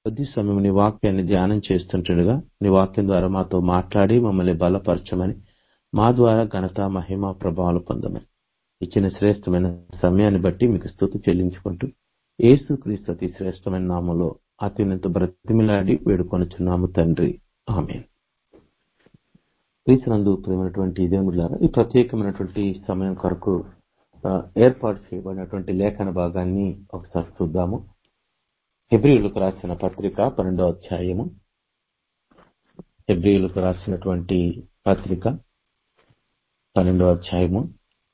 కొద్ది సమయం నీ వాక్యాన్ని ధ్యానం చేస్తుంటుండగా నీ వాక్యం ద్వారా మాతో మాట్లాడి మమ్మల్ని బలపరచమని మా ద్వారా ఘనత మహిమ ప్రభావాలు పొందమని ఇచ్చిన శ్రేష్టమైన సమయాన్ని బట్టి మీకు స్థుతి చెల్లించుకుంటూ యేసు క్రీస్తు అతి శ్రేష్టమైన నామంలో అత్యున్నత బ్రతిమిలాడి వేడుకొనుచున్నాము తండ్రి ఆమె క్రీస్తునందు ప్రేమైనటువంటి దేవుడులారా ఈ ప్రత్యేకమైనటువంటి సమయం కొరకు ఆ, ఏర్పాటు చేయబడినటువంటి లేఖన భాగాన్ని ఒకసారి చూద్దాము హెబ్రియులకు రాసిన పత్రిక పన్నెండో అధ్యాయము హెబ్రియులకు రాసినటువంటి పత్రిక పన్నెండో అధ్యాయము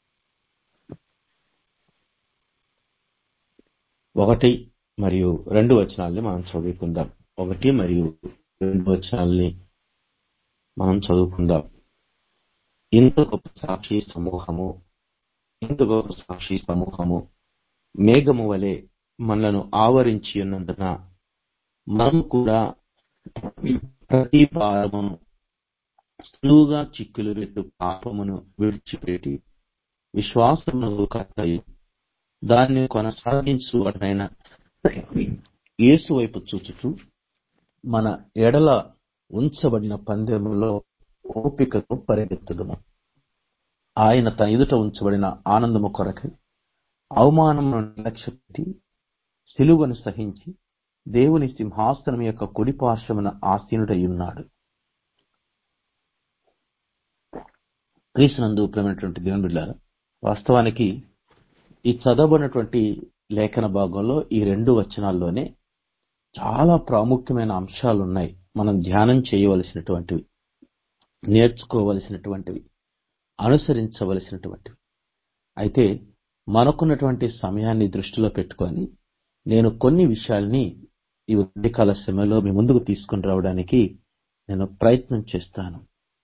ఒకటి మరియు రెండు వచనాల్ని మనం చదువుకుందాం ఒకటి మరియు రెండు వచనాల్ని మనం చదువుకుందాం ఇంత గొప్ప సాక్షి సమూహము ఇంత గొప్ప సాక్షి సమూహము మేఘము వలె మనలను ఆవరించి ఉన్నందున మనం కూడా ప్రతి భారమును సులువుగా చిక్కులు పెట్టు పాపమును విడిచిపెట్టి విశ్వాసమును కర్తయు దాన్ని కొనసాగించువాడైన యేసు వైపు చూచుతూ మన ఎడల ఉంచబడిన పందెములో ఓపికతో పరిగెత్తుదుము ఆయన తన ఎదుట ఉంచబడిన ఆనందము కొరకై అవమానమును నిర్లక్ష్యపెట్టి సిలువను సహించి దేవుని సింహాసనం యొక్క కుడి పార్శ్వమున ఆసీనుడై ఉన్నాడు క్రీస్తునందు ప్రేమైనటువంటి దేవుని బిడ్డారా వాస్తవానికి ఈ చదవబడినటువంటి లేఖన భాగంలో ఈ రెండు వచనాల్లోనే చాలా ప్రాముఖ్యమైన అంశాలు ఉన్నాయి మనం ధ్యానం చేయవలసినటువంటివి నేర్చుకోవలసినటువంటివి అనుసరించవలసినటువంటివి అయితే మనకున్నటువంటి సమయాన్ని దృష్టిలో పెట్టుకొని నేను కొన్ని విషయాల్ని ఈ ఉదయకాల సమయంలో మీ ముందుకు తీసుకుని రావడానికి నేను ప్రయత్నం చేస్తాను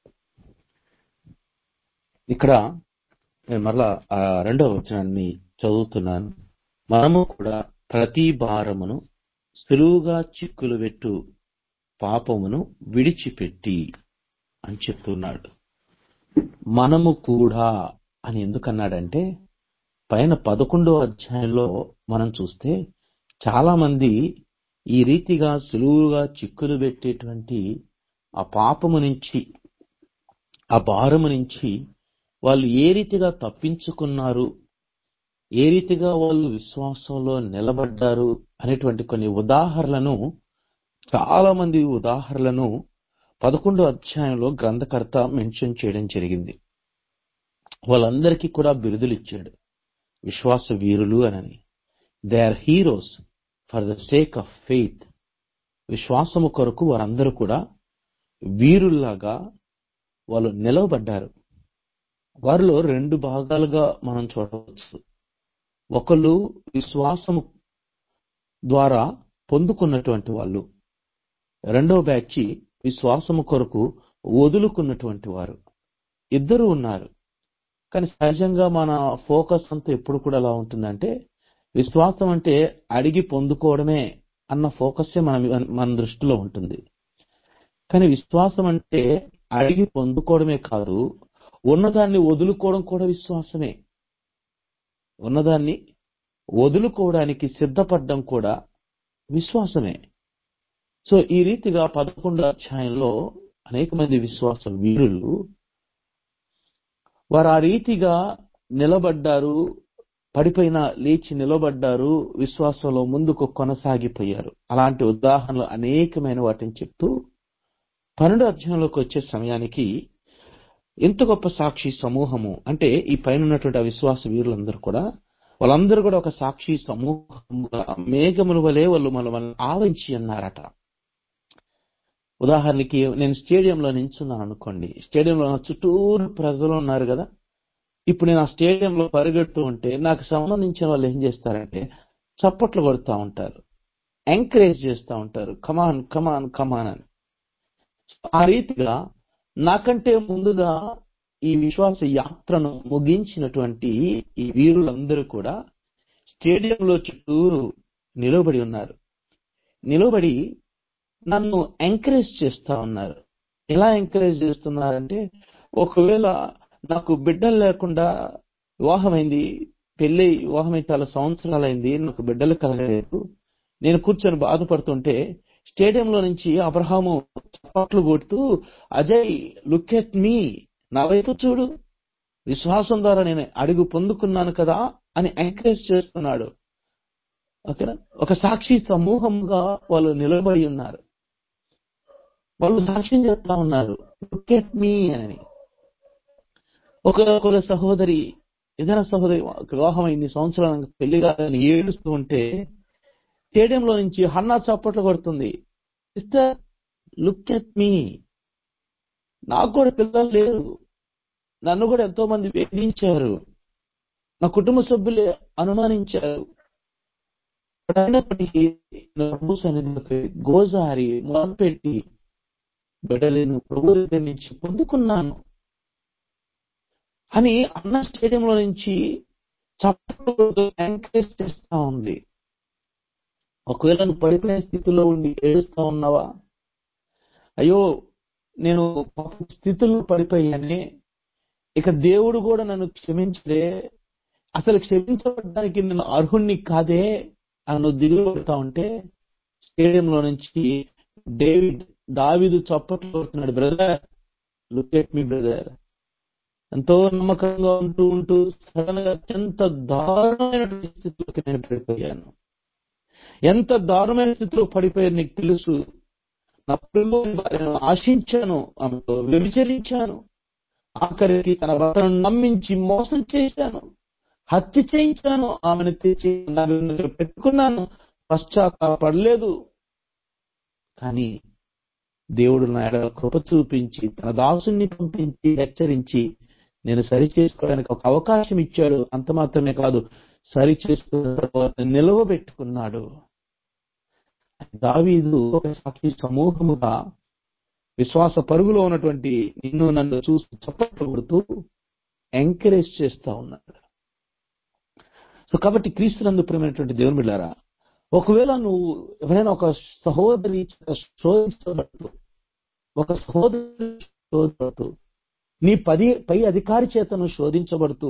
ఇక్కడ నేను మరలా ఆ రెండవ వచనాన్ని చదువుతున్నాను మనము కూడా ప్రతి భారమును సులువుగా చిక్కులు పెట్టు పాపమును విడిచిపెట్టి అని చెప్తున్నాడు మనము కూడా అని ఎందుకన్నాడంటే పైన పదకొండో అధ్యాయంలో మనం చూస్తే చాలా మంది ఈ రీతిగా సులువుగా చిక్కులు పెట్టేటువంటి ఆ పాపము నుంచి ఆ భారము నుంచి వాళ్ళు ఏ రీతిగా తప్పించుకున్నారు ఏ రీతిగా వాళ్ళు విశ్వాసంలో నిలబడ్డారు అనేటువంటి కొన్ని ఉదాహరణలను చాలా మంది ఉదాహరణలను పదకొండో అధ్యాయంలో గ్రంథకర్త మెన్షన్ చేయడం జరిగింది వాళ్ళందరికీ కూడా బిరుదులు ఇచ్చాడు విశ్వాస వీరులు అనని they are heroes for the sake of faith విశ్వాసము కొరకు వారందరూ కూడా వీరుల్లాగా వాళ్ళు నిలవబడ్డారు వారిలో రెండు భాగాలుగా మనం చూడవచ్చు ఒకళ్ళు విశ్వాసము ద్వారా పొందుకున్నటువంటి వాళ్ళు రెండవ బ్యాచ్ విశ్వాసము కొరకు వదులుకున్నటువంటి వారు ఇద్దరు ఉన్నారు కానీ సహజంగా మన ఫోకస్ అంతా ఎప్పుడు కూడా ఎలా ఉంటుందంటే విశ్వాసం అంటే అడిగి పొందుకోవడమే అన్న ఫోకస్సే మన మన దృష్టిలో ఉంటుంది కానీ విశ్వాసం అంటే అడిగి పొందుకోవడమే కాదు ఉన్నదాన్ని వదులుకోవడం కూడా విశ్వాసమే ఉన్నదాన్ని వదులుకోవడానికి సిద్ధపడడం కూడా విశ్వాసమే సో ఈ రీతిగా పదకొండో అధ్యాయంలో అనేక మంది విశ్వాస వీరులు వారు ఆ రీతిగా నిలబడ్డారు పడిపోయిన లేచి నిలబడ్డారు విశ్వాసంలో ముందుకు కొనసాగిపోయారు అలాంటి ఉదాహరణలు అనేకమైన వాటిని చెప్తూ పన్నెండు అధ్యాయంలోకి వచ్చే సమయానికి ఎంత గొప్ప సాక్షి సమూహము అంటే ఈ పైన ఉన్నటువంటి ఆ విశ్వాస వీరులందరూ కూడా వాళ్ళందరూ కూడా ఒక సాక్షి సమూహముగా మేఘముల వలె వాళ్ళు మనం ఆవరించి అన్నారట ఉదాహరణకి నేను స్టేడియంలో నించున్నాను అనుకోండి స్టేడియంలో నా చుట్టూరు ప్రజలు ఉన్నారు కదా ఇప్పుడు నేను ఆ స్టేడియంలో పరిగెడుతూ ఉంటే నాకు సంబంధించిన వాళ్ళు ఏం చేస్తారంటే చప్పట్లు కొడుతూ ఉంటారు ఎంకరేజ్ చేస్తూ ఉంటారు కమాన్ కమాన్ కమాన్ అని ఆ రీతిగా నాకంటే ముందుగా ఈ విశ్వాస యాత్రను ముగించినటువంటి ఈ వీరులందరూ కూడా స్టేడియంలో చుట్టూరు నిలబడి ఉన్నారు నిలబడి నన్ను ఎంకరేజ్ చేస్తా ఉన్నారు ఎలా ఎంకరేజ్ చేస్తున్నారంటే ఒకవేళ నాకు బిడ్డలు లేకుండా వివాహమైంది పెళ్లి వివాహమై చాలా సంవత్సరాలైంది నాకు బిడ్డలు కలగలేదు నేను కూర్చొని బాధపడుతుంటే స్టేడియంలో నుంచి అబ్రహాము చప్పట్లు కొడుతూ అజయ్ లుక్ ఎట్ మీ నా వైపు చూడు విశ్వాసం ద్వారా నేను అడుగు పొందుకున్నాను కదా అని ఎంకరేజ్ చేస్తున్నాడు ఓకేనా ఒక సాక్షి సమూహంగా వాళ్ళు నిలబడి ఉన్నారు వాళ్ళు సాక్ష్యం చెప్తా ఉన్నారు లుక్ ఎట్ మీ అని ఒక ఒక సహోదరి ఏదైనా సహోదరి వివాహం ఇన్ని సంవత్సరాలు పెళ్లి కాదని ఏడుస్తూ ఉంటే స్టేడియంలో నుంచి హన్నా చప్పట్లు కొడుతుంది సిస్టర్ లుక్ ఎట్ మీ నాకు కూడా పిల్లలు లేరు నన్ను కూడా ఎంతో మంది వేధించారు నా కుటుంబ సభ్యులే అనుమానించారు అయినప్పటికీ ప్రభు సన్నిధిలోకి గోజారి మొదలుపెట్టి బిడ్డలను ప్రభు దగ్గర నుంచి పొందుకున్నాను అని అన్న స్టేడియంలో నుంచి చప్పట్లు ఎంకరేజ్ చేస్తా ఉంది ఒకవేళ నువ్వు పడిపోయిన స్థితిలో ఉండి ఏడుస్తా ఉన్నావా అయ్యో నేను స్థితిలో పడిపోయానే ఇక దేవుడు కూడా నన్ను క్షమించలే అసలు క్షమించబడడానికి నేను అర్హుణ్ణి కాదే అని నువ్వు దిగులు పడతా ఉంటే స్టేడియంలో నుంచి డేవిడ్ దావిదు చప్పట్లు కొడుతున్నాడు brother look at me brother ఎంతో నమ్మకంగా ఉంటూ ఉంటూ సడన్ గా అత్యంత దారుణమైన స్థితిలోకి నేను పడిపోయాను ఎంత దారుణమైన స్థితిలో పడిపోయాను నీకు తెలుసు నా ప్రేమ ఆశించాను ఆమెతో వ్యభిచరించాను ఆఖరికి తన భర్తను నమ్మించి మోసం చేశాను హత్య చేయించాను ఆమెను తెచ్చి నా దగ్గర పెట్టుకున్నాను పశ్చాత్తాపడలేదు కానీ దేవుడు నా ఎడ కృప చూపించి తన దాసుని పంపించి హెచ్చరించి నేను సరి చేసుకోవడానికి ఒక అవకాశం ఇచ్చాడు అంత మాత్రమే కాదు సరి చేసుకున్న తర్వాత నిలవబెట్టుకున్నాడు దావీదు ఒక సాక్షి సమూహముగా విశ్వాస పరుగులో ఉన్నటువంటి నిన్ను నన్ను చూసి చప్పట్లు కొడుతూ ఎంకరేజ్ చేస్తా ఉన్నాడు సో కాబట్టి క్రీస్తునందు ప్రేమైనటువంటి దేవుని బిళ్ళారా ఒకవేళ నువ్వు ఎవరైనా ఒక సహోదరి శోధించబడుతూ ఒక సహోదరి శోధించబడుతూ నీ పది పై అధికారి చేతను శోధించబడుతూ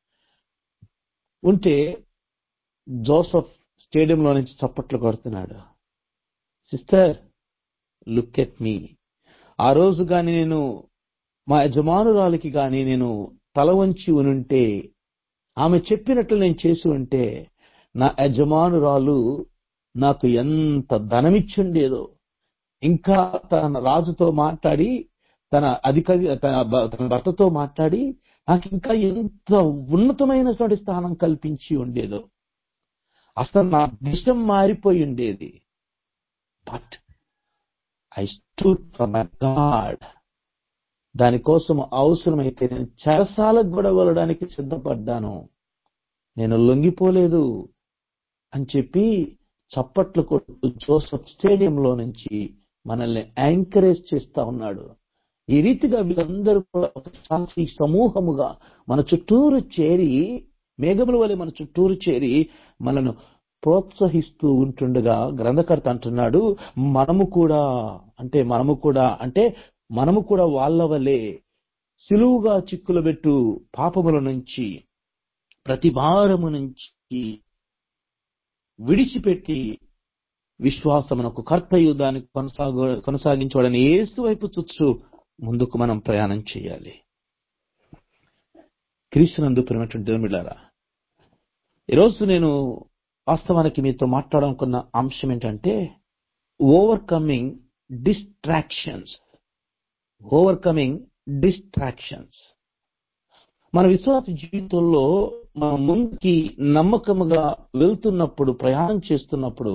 ఉంటే జోసఫ్ స్టేడియంలో నుంచి చప్పట్లు కొడుతున్నాడు సిస్టర్ లుక్ ఎట్ మీ ఆ రోజు గాని నేను మా యజమానురాలికి గాని నేను తల వంచి ఉనుంటే ఆమె చెప్పినట్లు నేను చేసి ఉంటే నా యజమానురాలు నాకు ఎంత ధనమిచ్చుండేదో ఇంకా తన రాజుతో మాట్లాడి తన అధికారి తన తన భర్తతో మాట్లాడి నాకు ఇంకా ఎంత ఉన్నతమైనటువంటి స్థానం కల్పించి ఉండేదో అసలు నా దేశం మారిపోయి ఉండేది but I stood for my God దానికోసం అవసరమైతే నేను చెరసాలకు కూడా వెళ్ళడానికి సిద్ధపడ్డాను నేను లొంగిపోలేదు అని చెప్పి చప్పట్లు కొట్టు జోసఫ్ స్టేడియంలో నుంచి మనల్ని యాంకరేజ్ చేస్తా ఉన్నాడు ఈ రీతిగా వీళ్ళందరూ కూడా ఒక సాక్షి సమూహముగా మన చుట్టూరు చేరి మేఘముల వలె మన చుట్టూరు చేరి మనను ప్రోత్సహిస్తూ ఉంటుండగా గ్రంథకర్త అంటున్నాడు మనము కూడా అంటే మనము కూడా అంటే మనము కూడా వాళ్ళ వలె సులువుగా చిక్కులు పెట్టు పాపముల నుంచి ప్రతి భారము నుంచి విడిచిపెట్టి విశ్వాసమునకు కర్తయు దాన్ని కొనసాగు కొనసాగించవాడని ఏసు వైపు చుచ్చు ముందుకు మనం ప్రయాణం చేయాలి క్రీస్తునందు ప్రేమటువంటి దేవుమిళ్ళారా ఈరోజు నేను వాస్తవానికి మీతో మాట్లాడాలనుకున్న అంశం ఏంటంటే ఓవర్కమింగ్ డిస్ట్రాక్షన్స్ ఓవర్కమింగ్ డిస్ట్రాక్షన్స్ మన విశ్వాస జీవితంలో మన ముందుకి నమ్మకముగా వెళ్తున్నప్పుడు ప్రయాణం చేస్తున్నప్పుడు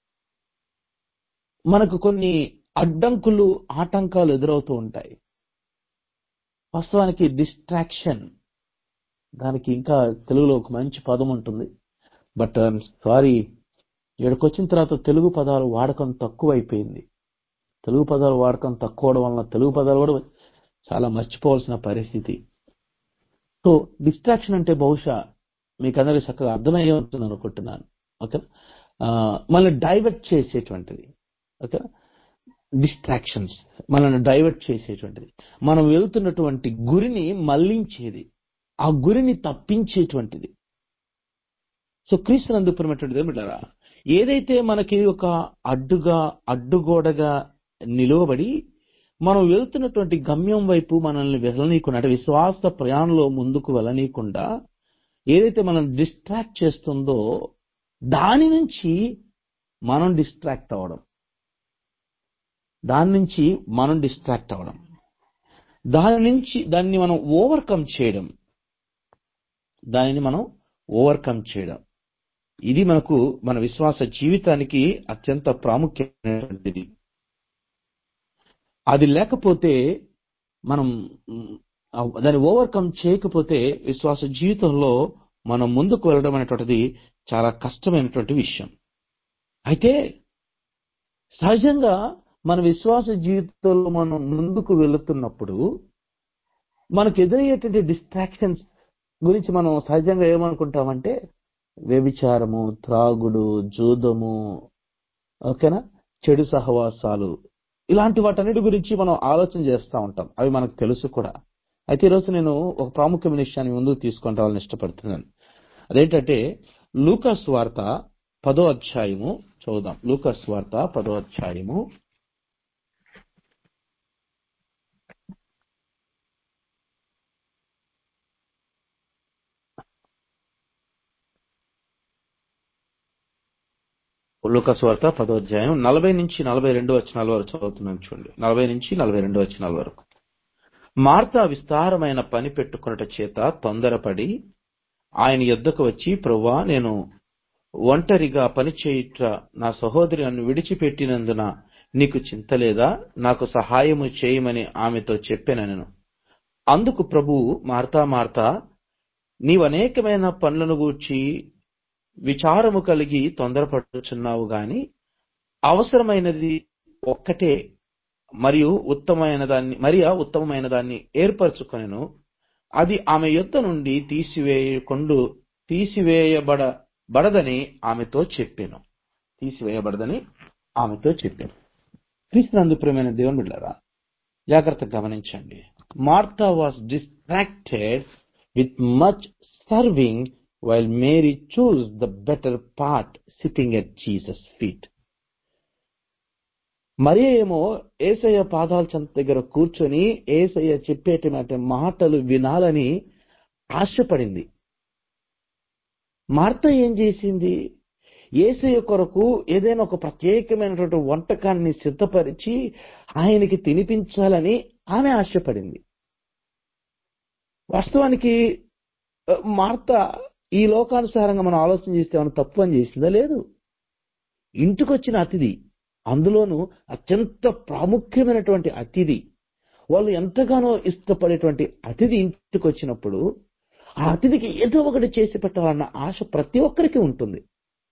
మనకు కొన్ని అడ్డంకులు ఆటంకాలు ఎదురవుతూ ఉంటాయి వాస్తవానికి డిస్ట్రాక్షన్ దానికి ఇంకా తెలుగులో ఒక మంచి పదం ఉంటుంది బట్ ఐఎమ్ సారీ ఇక్కడికొచ్చిన తర్వాత తెలుగు పదాలు వాడకం తక్కువైపోయింది తెలుగు పదాలు వాడకం తక్కువ వలన తెలుగు పదాలు కూడా చాలా మర్చిపోవాల్సిన పరిస్థితి సో డిస్ట్రాక్షన్ అంటే బహుశా మీకు అందరికీ చక్కగా అర్థమయ్యే ఉంటుంది అనుకుంటున్నాను ఓకే మనల్ని డైవర్ట్ చేసేటువంటిది ఓకే డిస్ట్రాక్షన్స్ మనల్ని డైవర్ట్ చేసేటువంటిది మనం వెళ్తున్నటువంటి గురిని మళ్లించేది ఆ గురిని తప్పించేటువంటిది సో క్రీస్తునందు ప్రేమటువంటిది ఏమిటారా ఏదైతే మనకి ఒక అడ్డుగా అడ్డుగోడగా నిలువబడి మనం వెళ్తున్నటువంటి గమ్యం వైపు మనల్ని వెళ్ళనీయకుండా అంటే విశ్వాస ప్రయాణంలో ముందుకు వెళ్ళనీయకుండా ఏదైతే మనం డిస్ట్రాక్ట్ చేస్తుందో దాని నుంచి మనం డిస్ట్రాక్ట్ అవ్వడం దాని నుంచి మనం డిస్ట్రాక్ట్ అవ్వడం దాని నుంచి దాన్ని మనం ఓవర్కమ్ చేయడం దానిని మనం ఓవర్కమ్ చేయడం ఇది మనకు మన విశ్వాస జీవితానికి అత్యంత ప్రాముఖ్యమైనటువంటిది అది లేకపోతే మనం మ్, ఆ- దాన్ని ఓవర్కమ్ చేయకపోతే విశ్వాస జీవితంలో మనం ముందుకు వెళ్ళడం అనేటువంటిది చాలా కష్టమైనటువంటి విషయం అయితే సహజంగా మన విశ్వాస జీవితంలో మనం ముందుకు వెళుతున్నప్పుడు మనకు ఎదురయ్యేటువంటి డిస్ట్రాక్షన్స్ గురించి మనం సహజంగా ఏమనుకుంటామంటే వ్యభిచారము త్రాగుడు జూదము ఓకేనా చెడు సహవాసాలు ఇలాంటి వాటన్నిటి గురించి మనం ఆలోచన చేస్తూ ఉంటాం అవి మనకు తెలుసు కూడా అయితే ఈరోజు నేను ఒక ప్రాముఖ్యమైన విషయాన్ని ముందుకు తీసుకొని రావాలని ఇష్టపడుతున్నాను అదేంటంటే లూకాస్ వార్త పదో అధ్యాయము చదువుదాం లూకాస్ వార్త పదో అధ్యాయము లూకాస్ వార్త పదో అధ్యాయం నలభై నుంచి నలభై రెండు వచనాల వరకు చదువుతున్నాను చూడండి నలభై నుంచి నలభై రెండు వచనాల వరకు మార్తా విస్తారమైన పని పెట్టుకున్నట చేత తొందరపడి ఆయన యొద్దకు వచ్చి ప్రవ్వా నేను ఒంటరిగా పని చేయుట నా సహోదరి నన్ను విడిచిపెట్టినందున నీకు చింత లేదా నాకు సహాయము చేయమని ఆమెతో చెప్పాను నేను అందుకు ప్రభువు మార్తా మార్తా నీవు అనేకమైన పనులను గూర్చి విచారము కలిగి తొందరపడుచున్నావు గాని అవసరమైనది ఒక్కటే మరియు ఉత్తమమైన దాన్ని మరియా ఉత్తమమైన దాన్ని ఏర్పరచుకొనెను అది ఆమె యొద్ద నుండి తీసివేయకుండు తీసివేయబడ బడదని ఆమెతో చెప్పాను తీసివేయబడదని ఆమెతో చెప్పాను క్రీస్తునందు ప్రేమైన దేవుని బిడ్డారా జాగ్రత్తగా గమనించండి Martha was distracted with much serving while Mary chose the better part sitting at Jesus feet మరి ఏమో ఏసయ్య పాదాల చెంత దగ్గర కూర్చొని ఏసయ్య చెప్పేటువంటి మాటలు వినాలని ఆశపడింది మార్త ఏం చేసింది ఏసయ్య కొరకు ఏదైనా ఒక ప్రత్యేకమైనటువంటి వంటకాన్ని సిద్ధపరిచి ఆయనకి తినిపించాలని ఆమె ఆశపడింది వాస్తవానికి ఆ, మార్త ఈ లోకానుసారంగా మనం ఆలోచన చేస్తే ఏమైనా తప్పు అని చేసిందా లేదు ఇంటికొచ్చిన అతిథి అందులోనూ అత్యంత ప్రాముఖ్యమైనటువంటి అతిథి వాళ్ళు ఎంతగానో ఇష్టపడేటువంటి అతిథి ఇంటికి వచ్చినప్పుడు ఆ అతిథికి ఏదో ఒకటి చేసి పెట్టాలన్న ఆశ ప్రతి ఒక్కరికి ఉంటుంది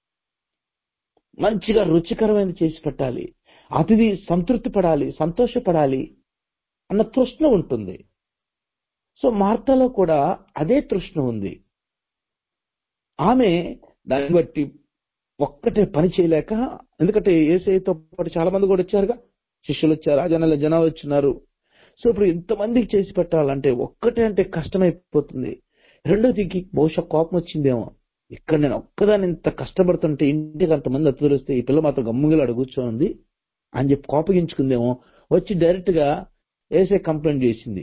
మంచిగా రుచికరమైనది చేసి పెట్టాలి అతిథి సంతృప్తి పడాలి సంతోషపడాలి అన్న తృష్ణ ఉంటుంది సో మార్తలో కూడా అదే తృష్ణ ఉంది ఆమె దాన్ని బట్టి ఒక్కటే పని చేయలేక ఎందుకంటే ఏసైతో పాటు చాలా మంది కూడా వచ్చారుగా శిష్యులు వచ్చారు ఆ జనాల జనాలు వచ్చినారు సో ఇప్పుడు ఇంతమందికి చేసి పెట్టాలంటే ఒక్కటే అంటే కష్టమైపోతుంది రెండోదికి బహుశా కోపం వచ్చిందేమో ఇక్కడ నేను ఒక్కదాన్ని ఇంత కష్టపడుతుంటే ఇంటికి అంతమంది అతిథులు వస్తే ఈ పిల్ల మాత్రం గమ్ముగిలు అడుగు కూర్చోనుంది అని చెప్పి కోపగించుకుందేమో వచ్చి డైరెక్ట్ గా ఏసై కంప్లైంట్ చేసింది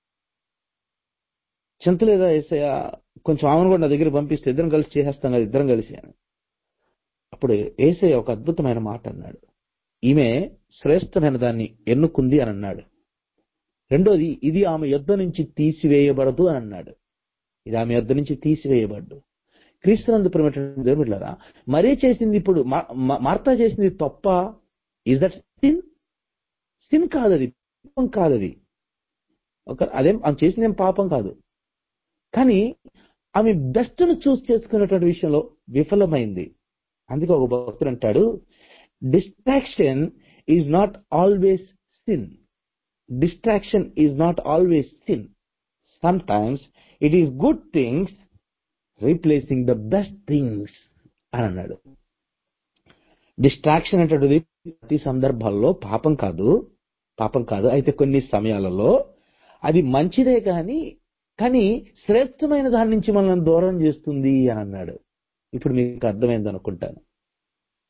చింతలేదా ఏసయ్య కొంచెం ఆమెను కూడా నా దగ్గర పంపిస్తే ఇద్దరం కలిసి చేసేస్తాం కదా ఇద్దరం కలిసి అని అప్పుడు ఏసయ్య ఒక అద్భుతమైన మాట అన్నాడు ఈమె శ్రేష్టమైన దాన్ని ఎన్నుకుంది అని అన్నాడు రెండోది ఇది ఆమె యుద్ధ నుంచి తీసివేయబడదు అని అన్నాడు ఇది ఆమె యుద్ధ నుంచి తీసివేయబడ్డు క్రీస్తునందు ప్రేమటువంటి దేవుడులారా మరీ చేసింది ఇప్పుడు మా- మా- మార్తా చేసింది తప్ప ఇస్ దట్ సిన్ సిన్ కాదది పాపం కాదది ఒక అదేం ఆమె చేసింది ఏం పాపం కాదు కానీ ఆమె బెస్ట్ ను చూస్ చేసుకునేటువంటి విషయంలో విఫలమైంది అందుకే ఒక భక్తుడు అంటాడు distraction is not always sin distraction is not always sin sometimes it is good things replacing the best things అని అన్నాడు డిస్ట్రాక్షన్ అనేటువంటిది ప్రతి సందర్భాల్లో పాపం కాదు పాపం కాదు అయితే కొన్ని సమయాలలో అది మంచిదే కానీ కానీ శ్రేష్టమైన దాని నుంచి మనల్ని దూరం చేస్తుంది అని అన్నాడు ఇప్పుడు మీకు అర్థమైంది అనుకుంటాను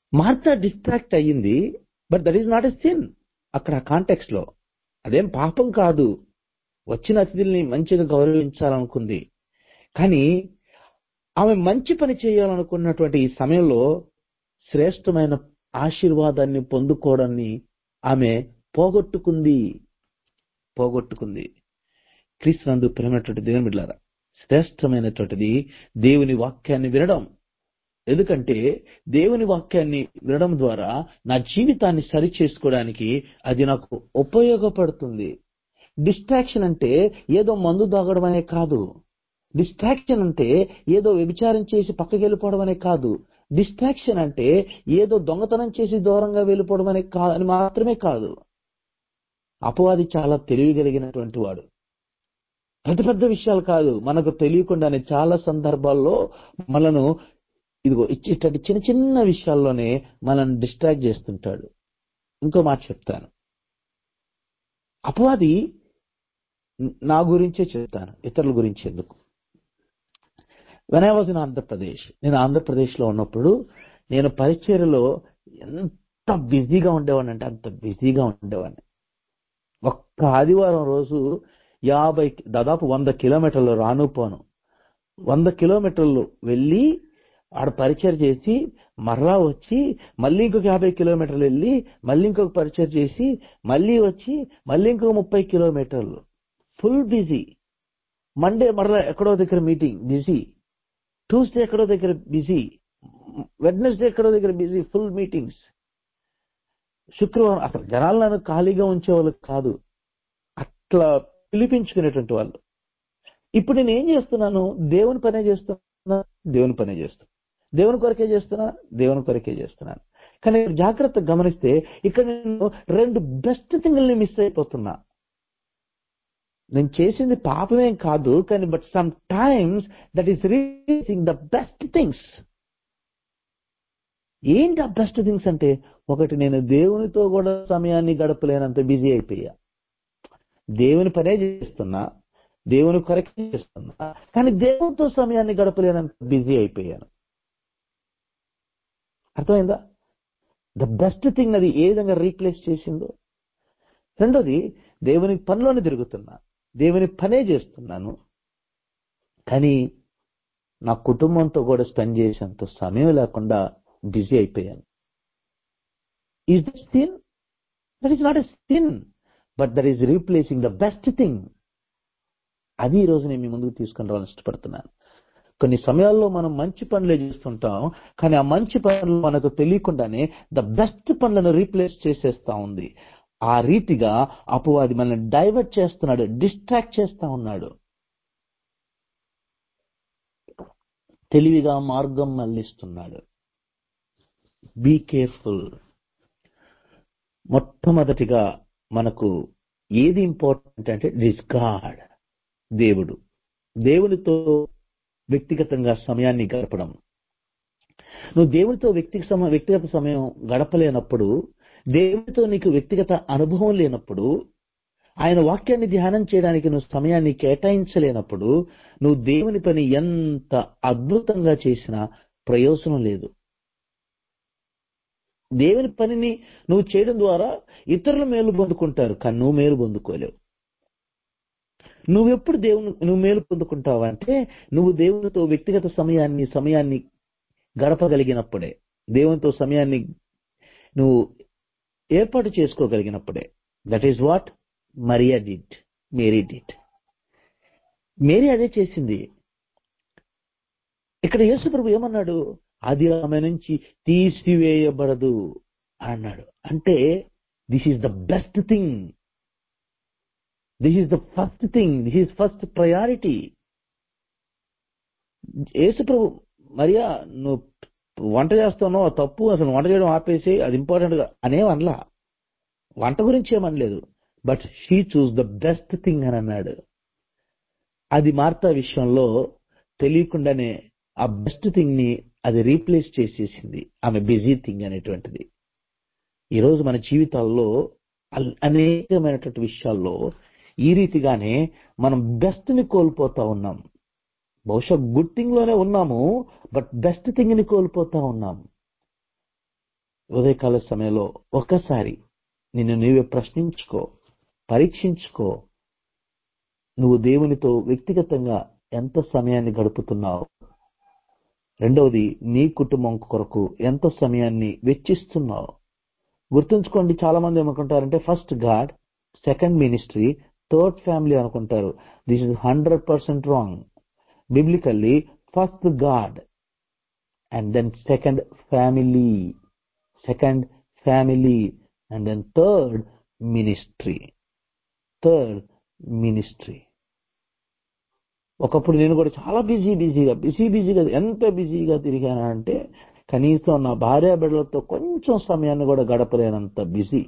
మార్తా డిస్ట్రాక్ట్ అయ్యింది but that is not a sin అక్కడ కాంటెక్స్ట్ లో అదేం పాపం కాదు వచ్చిన అతిథుల్ని మంచిగా గౌరవించాలనుకుంది కానీ ఆమె మంచి పని చేయాలనుకున్నటువంటి ఈ సమయంలో శ్రేష్టమైన ఆశీర్వాదాన్ని పొందుకోవడాన్ని ఆమె పోగొట్టుకుంది పోగొట్టుకుంది క్రీస్తునందు ప్రేమైనటువంటి దేవుని బిడ్డారా శ్రేష్టమైనటువంటిది దేవుని వాక్యాన్ని వినడం ఎందుకంటే దేవుని వాక్యాన్ని వినడం ద్వారా నా జీవితాన్ని సరి చేసుకోవడానికి అది నాకు ఉపయోగపడుతుంది డిస్ట్రాక్షన్ అంటే ఏదో మందు తాగడం అనే కాదు డిస్ట్రాక్షన్ అంటే ఏదో వ్యభిచారం చేసి పక్కకి వెళ్ళిపోవడం అనే కాదు డిస్ట్రాక్షన్ అంటే ఏదో దొంగతనం చేసి దూరంగా వెళ్ళిపోవడం అనే కా- అని మాత్రమే కాదు అపవాది చాలా తెలివిగలిగినటువంటి వాడు పెద్ద పెద్ద విషయాలు కాదు మనకు తెలియకుండానే చాలా సందర్భాల్లో మనను ఇదిగో ఇచ్చి- ఇట్లాంటి చిన్న చిన్న విషయాల్లోనే మనల్ని డిస్ట్రాక్ట్ చేస్తుంటాడు ఇంకో మాట చెప్తాను అపవాది నా గురించే చెప్తాను ఇతరుల గురించి ఎందుకు when I was in Andhra Pradesh నేను ఆంధ్రప్రదేశ్ లో ఉన్నప్పుడు నేను పరిచర్యలో ఎంత బిజీగా ఉండేవాడిని అంటే అంత బిజీగా ఉండేవాడిని ఒక్క ఆదివారం రోజు యాభై దాదాపు వంద కిలోమీటర్లు రాను పోను వంద కిలోమీటర్లు వెళ్ళి ఆడ పరిచయం చేసి మరలా వచ్చి మళ్ళీ ఇంకొక యాభై కిలోమీటర్లు వెళ్ళి మళ్ళీ ఇంకొక పరిచయం చేసి మళ్ళీ వచ్చి మళ్ళీ ఇంకొక ముప్పై కిలోమీటర్లు ఫుల్ బిజీ మండే మరలా ఎక్కడో దగ్గర మీటింగ్ బిజీ ట్యూస్డే ఎక్కడో దగ్గర బిజీ వెడ్నెస్డే ఎక్కడో దగ్గర బిజీ ఫుల్ మీటింగ్స్ శుక్రవారం అసలు జనాలను ఖాళీగా ఉంచేవాళ్ళు కాదు అట్లా పిలిపించుకునేటువంటి వాళ్ళు ఇప్పుడు నేను ఏం చేస్తున్నాను దేవుని పనే చేస్తున్నా దేవుని పనే చేస్తున్నా దేవుని కొరకే చేస్తున్నా దేవుని కొరకే చేస్తున్నాను కానీ ఇక్కడ జాగ్రత్తగా గమనిస్తే ఇక్కడ నేను రెండు బెస్ట్ థింగ్ని మిస్ అయిపోతున్నా నేను చేసింది పాపమేం కాదు కానీ but sometimes that is reaching the best things ఏంటి ఆ బెస్ట్ థింగ్స్ అంటే ఒకటి నేను దేవునితో కూడా సమయాన్ని గడపలేనంత బిజీ అయిపోయా దేవుని పనే చేస్తున్నా దేవుని కొరకే చేస్తున్నా కానీ దేవునితో సమయాన్ని గడపలేనంత బిజీ అయిపోయాను అర్థమైందా ద బెస్ట్ థింగ్ అది ఏ విధంగా రీప్లేస్ చేసిందో రెండోది దేవుని పనిలోనే తిరుగుతున్నా దేవుని పనే చేస్తున్నాను కానీ నా కుటుంబంతో కూడా స్పెండ్ చేసేంత సమయం లేకుండా బిజీ అయిపోయాను is that sin that is not a sin but that is replacing the best thing అది ఈ రోజు నేను మీ ముందుకు తీసుకుని రావాలని ఇష్టపడుతున్నాను కొన్ని సమయాల్లో మనం మంచి పనులే చేస్తుంటాం కానీ ఆ మంచి పనులు మనకు తెలియకుండానే ద బెస్ట్ పనులను రీప్లేస్ చేసేస్తా ఉంది ఆ రీతిగా అపవాది మనల్ని డైవర్ట్ చేస్తున్నాడు డిస్ట్రాక్ట్ చేస్తా ఉన్నాడు తెలివిగా మార్గం మళ్లిస్తున్నాడు బీ కేర్ఫుల్ మొట్టమొదటిగా మనకు ఏది ఇంపార్టెంట్ అంటే దిస్ గాడ్ దేవుడు దేవునితో వ్యక్తిగతంగా సమయాన్ని గడపడం నువ్వు దేవునితో వ్యక్తిగత సమ- వ్యక్తిగత సమయం గడపలేనప్పుడు దేవునితో నీకు వ్యక్తిగత అనుభవం లేనప్పుడు ఆయన వాక్యాన్ని ధ్యానం చేయడానికి నువ్వు సమయాన్ని కేటాయించలేనప్పుడు నువ్వు దేవుని పని ఎంత అద్భుతంగా చేసినా ప్రయోజనం లేదు దేవుని పనిని నువ్వు చేయడం ద్వారా ఇతరులు మేలు పొందుకుంటారు కానీ నువ్వు మేలు పొందుకోలేవు నువ్వెప్పుడు దేవుని నువ్వు మేలు పొందుకుంటావు అంటే నువ్వు దేవునితో వ్యక్తిగత సమయాన్ని సమయాన్ని గడపగలిగినప్పుడే దేవునితో సమయాన్ని నువ్వు ఏర్పాటు చేసుకోగలిగినప్పుడే దట్ ఈస్ వాట్ మరియా డిడ్ మేరీ డిడ్ మేరీ అదే చేసింది ఇక్కడ యేసు ప్రభు ఏమన్నాడు అది ఆమె నుంచి తీసివేయబడదు అన్నాడు అంటే this is the best thing this is the first thing this is first priority యేసు ప్రభు మరియా నువ్వు వంట చేస్తున్నావు అది తప్పు అసలు వంట చేయడం ఆపేసి అది ఇంపార్టెంట్ అనేం అనలా వంట గురించి ఏమనలేదు but she chose the best thing అని అన్నాడు అది మార్తా విషయంలో తెలియకుండానే ఆ బెస్ట్ థింగ్ ని అది రీప్లేస్ చేసేసింది ఆమె బిజీ థింగ్ అనేటువంటిది ఈరోజు మన జీవితాల్లో అల్- అనేకమైనటువంటి విషయాల్లో ఈ రీతిగానే మనం బెస్ట్ ని కోల్పోతా ఉన్నాం బహుశా గుడ్ థింగ్ లోనే ఉన్నాము బట్ బెస్ట్ థింగ్ ని కోల్పోతా ఉన్నాం ఉదయకాల సమయంలో ఒక్కసారి నిన్ను నీవే ప్రశ్నించుకో పరీక్షించుకో నువ్వు దేవునితో వ్యక్తిగతంగా ఎంత సమయాన్ని గడుపుతున్నావు రెండవది నీ కుటుంబం కొరకు ఎంత సమయాన్ని వెచ్చిస్తున్నావు గుర్తుంచుకోండి చాలా మంది ఏమనుకుంటారంటే first God second ministry third family అనుకుంటారు this is hundred percent wrong biblically first God and then second family second family and then third ministry third ministry ఒకప్పుడు నేను కూడా చాలా బిజీ బిజీగా బిజీ బిజీగా ఎంత బిజీగా తిరిగానంటే కనీసం నా భార్య బిడ్డలతో కొంచెం సమయాన్ని కూడా గడపలేనంత బిజీ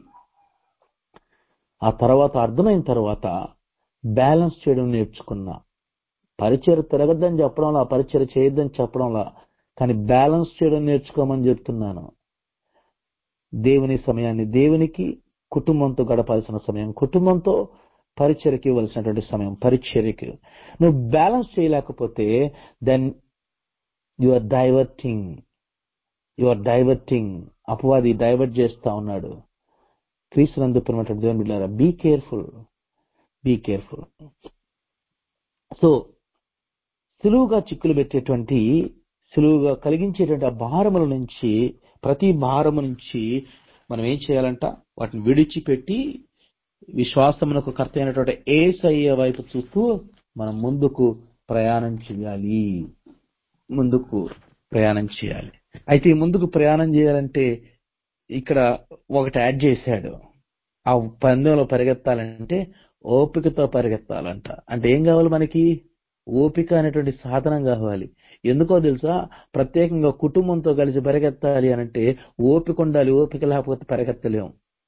ఆ తర్వాత అర్థమైన తర్వాత బ్యాలెన్స్ చేయడం నేర్చుకున్నా పరిచయ తిరగద్దని చెప్పడంలో ఆ పరిచయ చేయొద్దని చెప్పడంలా కానీ బ్యాలెన్స్ చేయడం నేర్చుకోమని చెప్తున్నాను దేవుని సమయాన్ని దేవునికి కుటుంబంతో గడపాల్సిన సమయం కుటుంబంతో పరిచర్కి ఇవ్వాల్సినటువంటి సమయం పరిచర్యకి నువ్వు బ్యాలెన్స్ చేయలేకపోతే then you are diverting you are diverting అపవాది డైవర్ట్ చేస్తా ఉన్నాడు క్రీస్తునందుకున్నటువంటి దేవుని బిడ్డారా be careful be careful so సులువుగా చిక్కులు పెట్టేటువంటి సులువుగా కలిగించేటువంటి ఆ భారముల నుంచి ప్రతి భారము నుంచి మనం ఏం చేయాలంట వాటిని విడిచిపెట్టి విశ్వాసమునకు కర్త అయినటువంటి ఏసయ్య వైపు చూస్తూ మనం ముందుకు ప్రయాణం చేయాలి ముందుకు ప్రయాణం చేయాలి అయితే ఈ ముందుకు ప్రయాణం చేయాలంటే ఇక్కడ ఒకటి యాడ్ చేశాడు ఆ పందెంలో పరిగెత్తాలంటే ఓపికతో పరిగెత్తాలంట అంటే ఏం కావాలి మనకి ఓపిక అనేటువంటి సాధనం కావాలి ఎందుకో తెలుసా ప్రత్యేకంగా కుటుంబంతో కలిసి పరిగెత్తాలి అనంటే ఓపిక ఉండాలి ఓపిక లేకపోతే పరిగెత్తలేం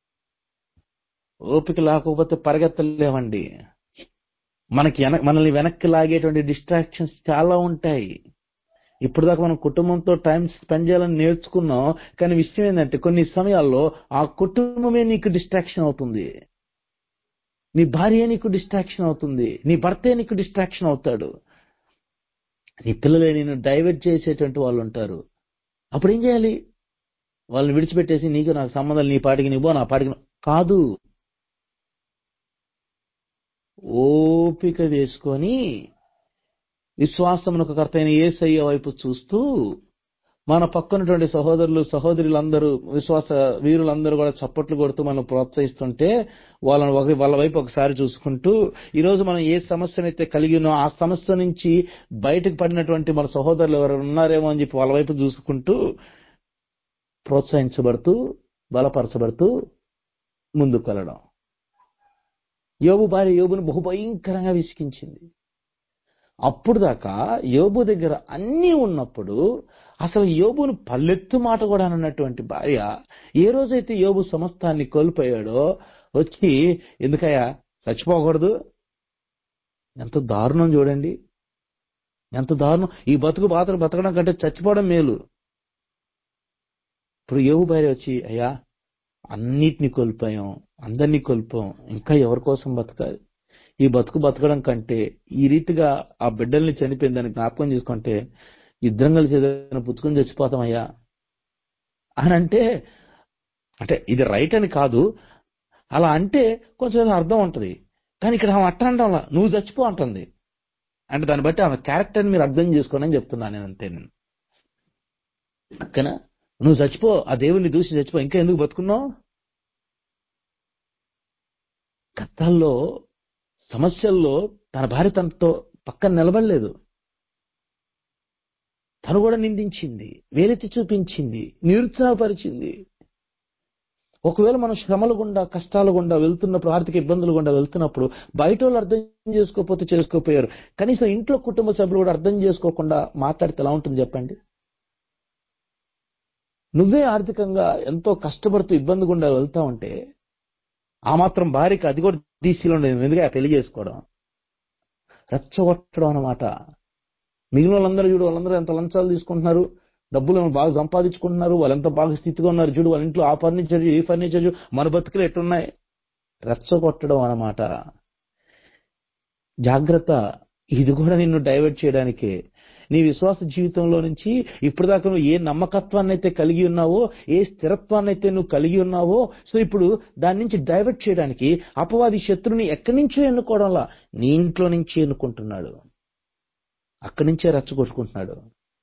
ఓపిక లేకపోతే పరిగెత్తలేమండి మనకి వెన మనల్ని వెనక్కి లాగేటువంటి డిస్ట్రాక్షన్స్ చాలా ఉంటాయి ఇప్పుడు దాకా మనం కుటుంబంతో టైం స్పెండ్ చేయాలని నేర్చుకున్నాం కానీ విషయం ఏంటంటే కొన్ని సమయాల్లో ఆ కుటుంబమే నీకు డిస్ట్రాక్షన్ అవుతుంది నీ భార్య నీకు డిస్ట్రాక్షన్ అవుతుంది నీ భర్తే నీకు డిస్ట్రాక్షన్ అవుతాడు నీ పిల్లలే నేను డైవర్ట్ చేసేటువంటి వాళ్ళు ఉంటారు అప్పుడు ఏం చేయాలి వాళ్ళని విడిచిపెట్టేసి నీకు నాకు సంబంధాలు నీ పాటికి నీవో నా పాటికి నువ్వు- కాదు ఓపిక వేసుకొని విశ్వాసమునకు కర్తైన ఏసయ్య వైపు చూస్తూ మన పక్కనటువంటి సహోదరులు సహోదరులందరూ విశ్వాస వీరులందరూ కూడా చప్పట్లు కొడుతూ మనం ప్రోత్సహిస్తుంటే వాళ్ళని ఒక వాళ్ళ వైపు ఒకసారి చూసుకుంటూ ఈ రోజు మనం ఏ సమస్యనైతే కలిగి ఉన్నామో ఆ సమస్య నుంచి బయటకు పడినటువంటి మన సహోదరులు ఎవరు ఉన్నారేమో అని చెప్పి వాళ్ళ వైపు చూసుకుంటూ ప్రోత్సహించబడుతూ బలపరచబడుతూ ముందుకు వెళ్ళడం యోబు భార్య యోబును బహుభయంకరంగా విసిగించింది అప్పుడు దాకా యోబు దగ్గర అన్నీ ఉన్నప్పుడు అసలు యోబును పల్లెత్తు మాట కూడా అన్నటువంటి భార్య ఏ రోజైతే యోబు సమస్తాన్ని కోల్పోయాడో వచ్చి ఎందుకయ్యా చచ్చిపోకూడదు ఎంత దారుణం చూడండి ఎంత దారుణం ఈ బతుకు బాధలు బతకడం కంటే చచ్చిపోవడం మేలు ఇప్పుడు యోబు భార్య వచ్చి అయ్యా అన్నిటిని కోల్పోయాం అందరినీ కోల్పోయాం ఇంకా ఎవరి కోసం బతకాలి ఈ బతుకు బతకడం కంటే ఈ రీతిగా ఆ బిడ్డల్ని చనిపోయిన దాన్ని జ్ఞాపకం చేసుకుంటే ఇద్దరం కలిసి ఏదైనా పుచ్చుకొని చచ్చిపోతామయ్యా అని అంటే అంటే ఇది రైట్ అని కాదు అలా అంటే కొంచెం ఏదో అర్థం ఉంటుంది కానీ ఇక్కడ ఆమె అట్ట అనడంలా నువ్వు చచ్చిపో అంటుంది అంటే దాన్ని బట్టి ఆమె క్యారెక్టర్ని మీరు అర్థం చేసుకోండి అని చెప్తున్నాను నేను అంతే నేను ఓకేనా నువ్వు చచ్చిపో ఆ దేవుణ్ణి దూసి చచ్చిపో ఇంకా ఎందుకు బతుకున్నావు కథల్లో సమస్యల్లో తన భార్య తనతో పక్కన నిలబడలేదు తను కూడా నిందించింది వేలెత్తి చూపించింది నిరుత్సాహపరిచింది ఒకవేళ మనం శ్రమల గుండా కష్టాల గుండా వెళ్తున్నప్పుడు ఆర్థిక ఇబ్బందులు గుండా వెళ్తున్నప్పుడు బయట వాళ్ళు అర్థం చేసుకోకపోతే చేసుకోపోయారు కనీసం ఇంట్లో కుటుంబ సభ్యులు కూడా అర్థం చేసుకోకుండా మాట్లాడితే ఎలా ఉంటుంది చెప్పండి నువ్వే ఆర్థికంగా ఎంతో కష్టపడుతూ ఇబ్బంది గుండా వెళ్తా ఉంటే ఆ మాత్రం భార్యకి అది కూడా తీసిలో ఉండేది ఎందుకంటే పెళ్లి చేసుకోవడం రెచ్చగొట్టడం అన్నమాట మిగిలిన వాళ్ళందరూ చూడు వాళ్ళందరూ ఎంత లంచాలు తీసుకుంటున్నారు డబ్బులు ఏమో బాగా సంపాదించుకుంటున్నారు వాళ్ళు ఎంత బాగా స్థితిగా ఉన్నారు చూడు వాళ్ళ ఇంట్లో ఆ ఫర్నిచర్ ఈ ఫర్నిచర్ చూడు మన బతుకులు ఎట్టున్నాయి రెచ్చగొట్టడం అన్నమాట జాగ్రత్త ఇది కూడా నిన్ను డైవర్ట్ చేయడానికి నీ విశ్వాస జీవితంలో నుంచి ఇప్పుడు దాకా నువ్వు ఏ నమ్మకత్వాన్ని అయితే కలిగి ఉన్నావో ఏ స్థిరత్వాన్ని అయితే నువ్వు కలిగి ఉన్నావో సో ఇప్పుడు దాని నుంచి డైవర్ట్ చేయడానికి అపవాది శత్రుని ఎక్కడి నుంచో ఎన్నుకోవడంలా నీ ఇంట్లో నుంచి ఎన్నుకుంటున్నాడు అక్కడి నుంచే రెచ్చగొట్టుకుంటున్నాడు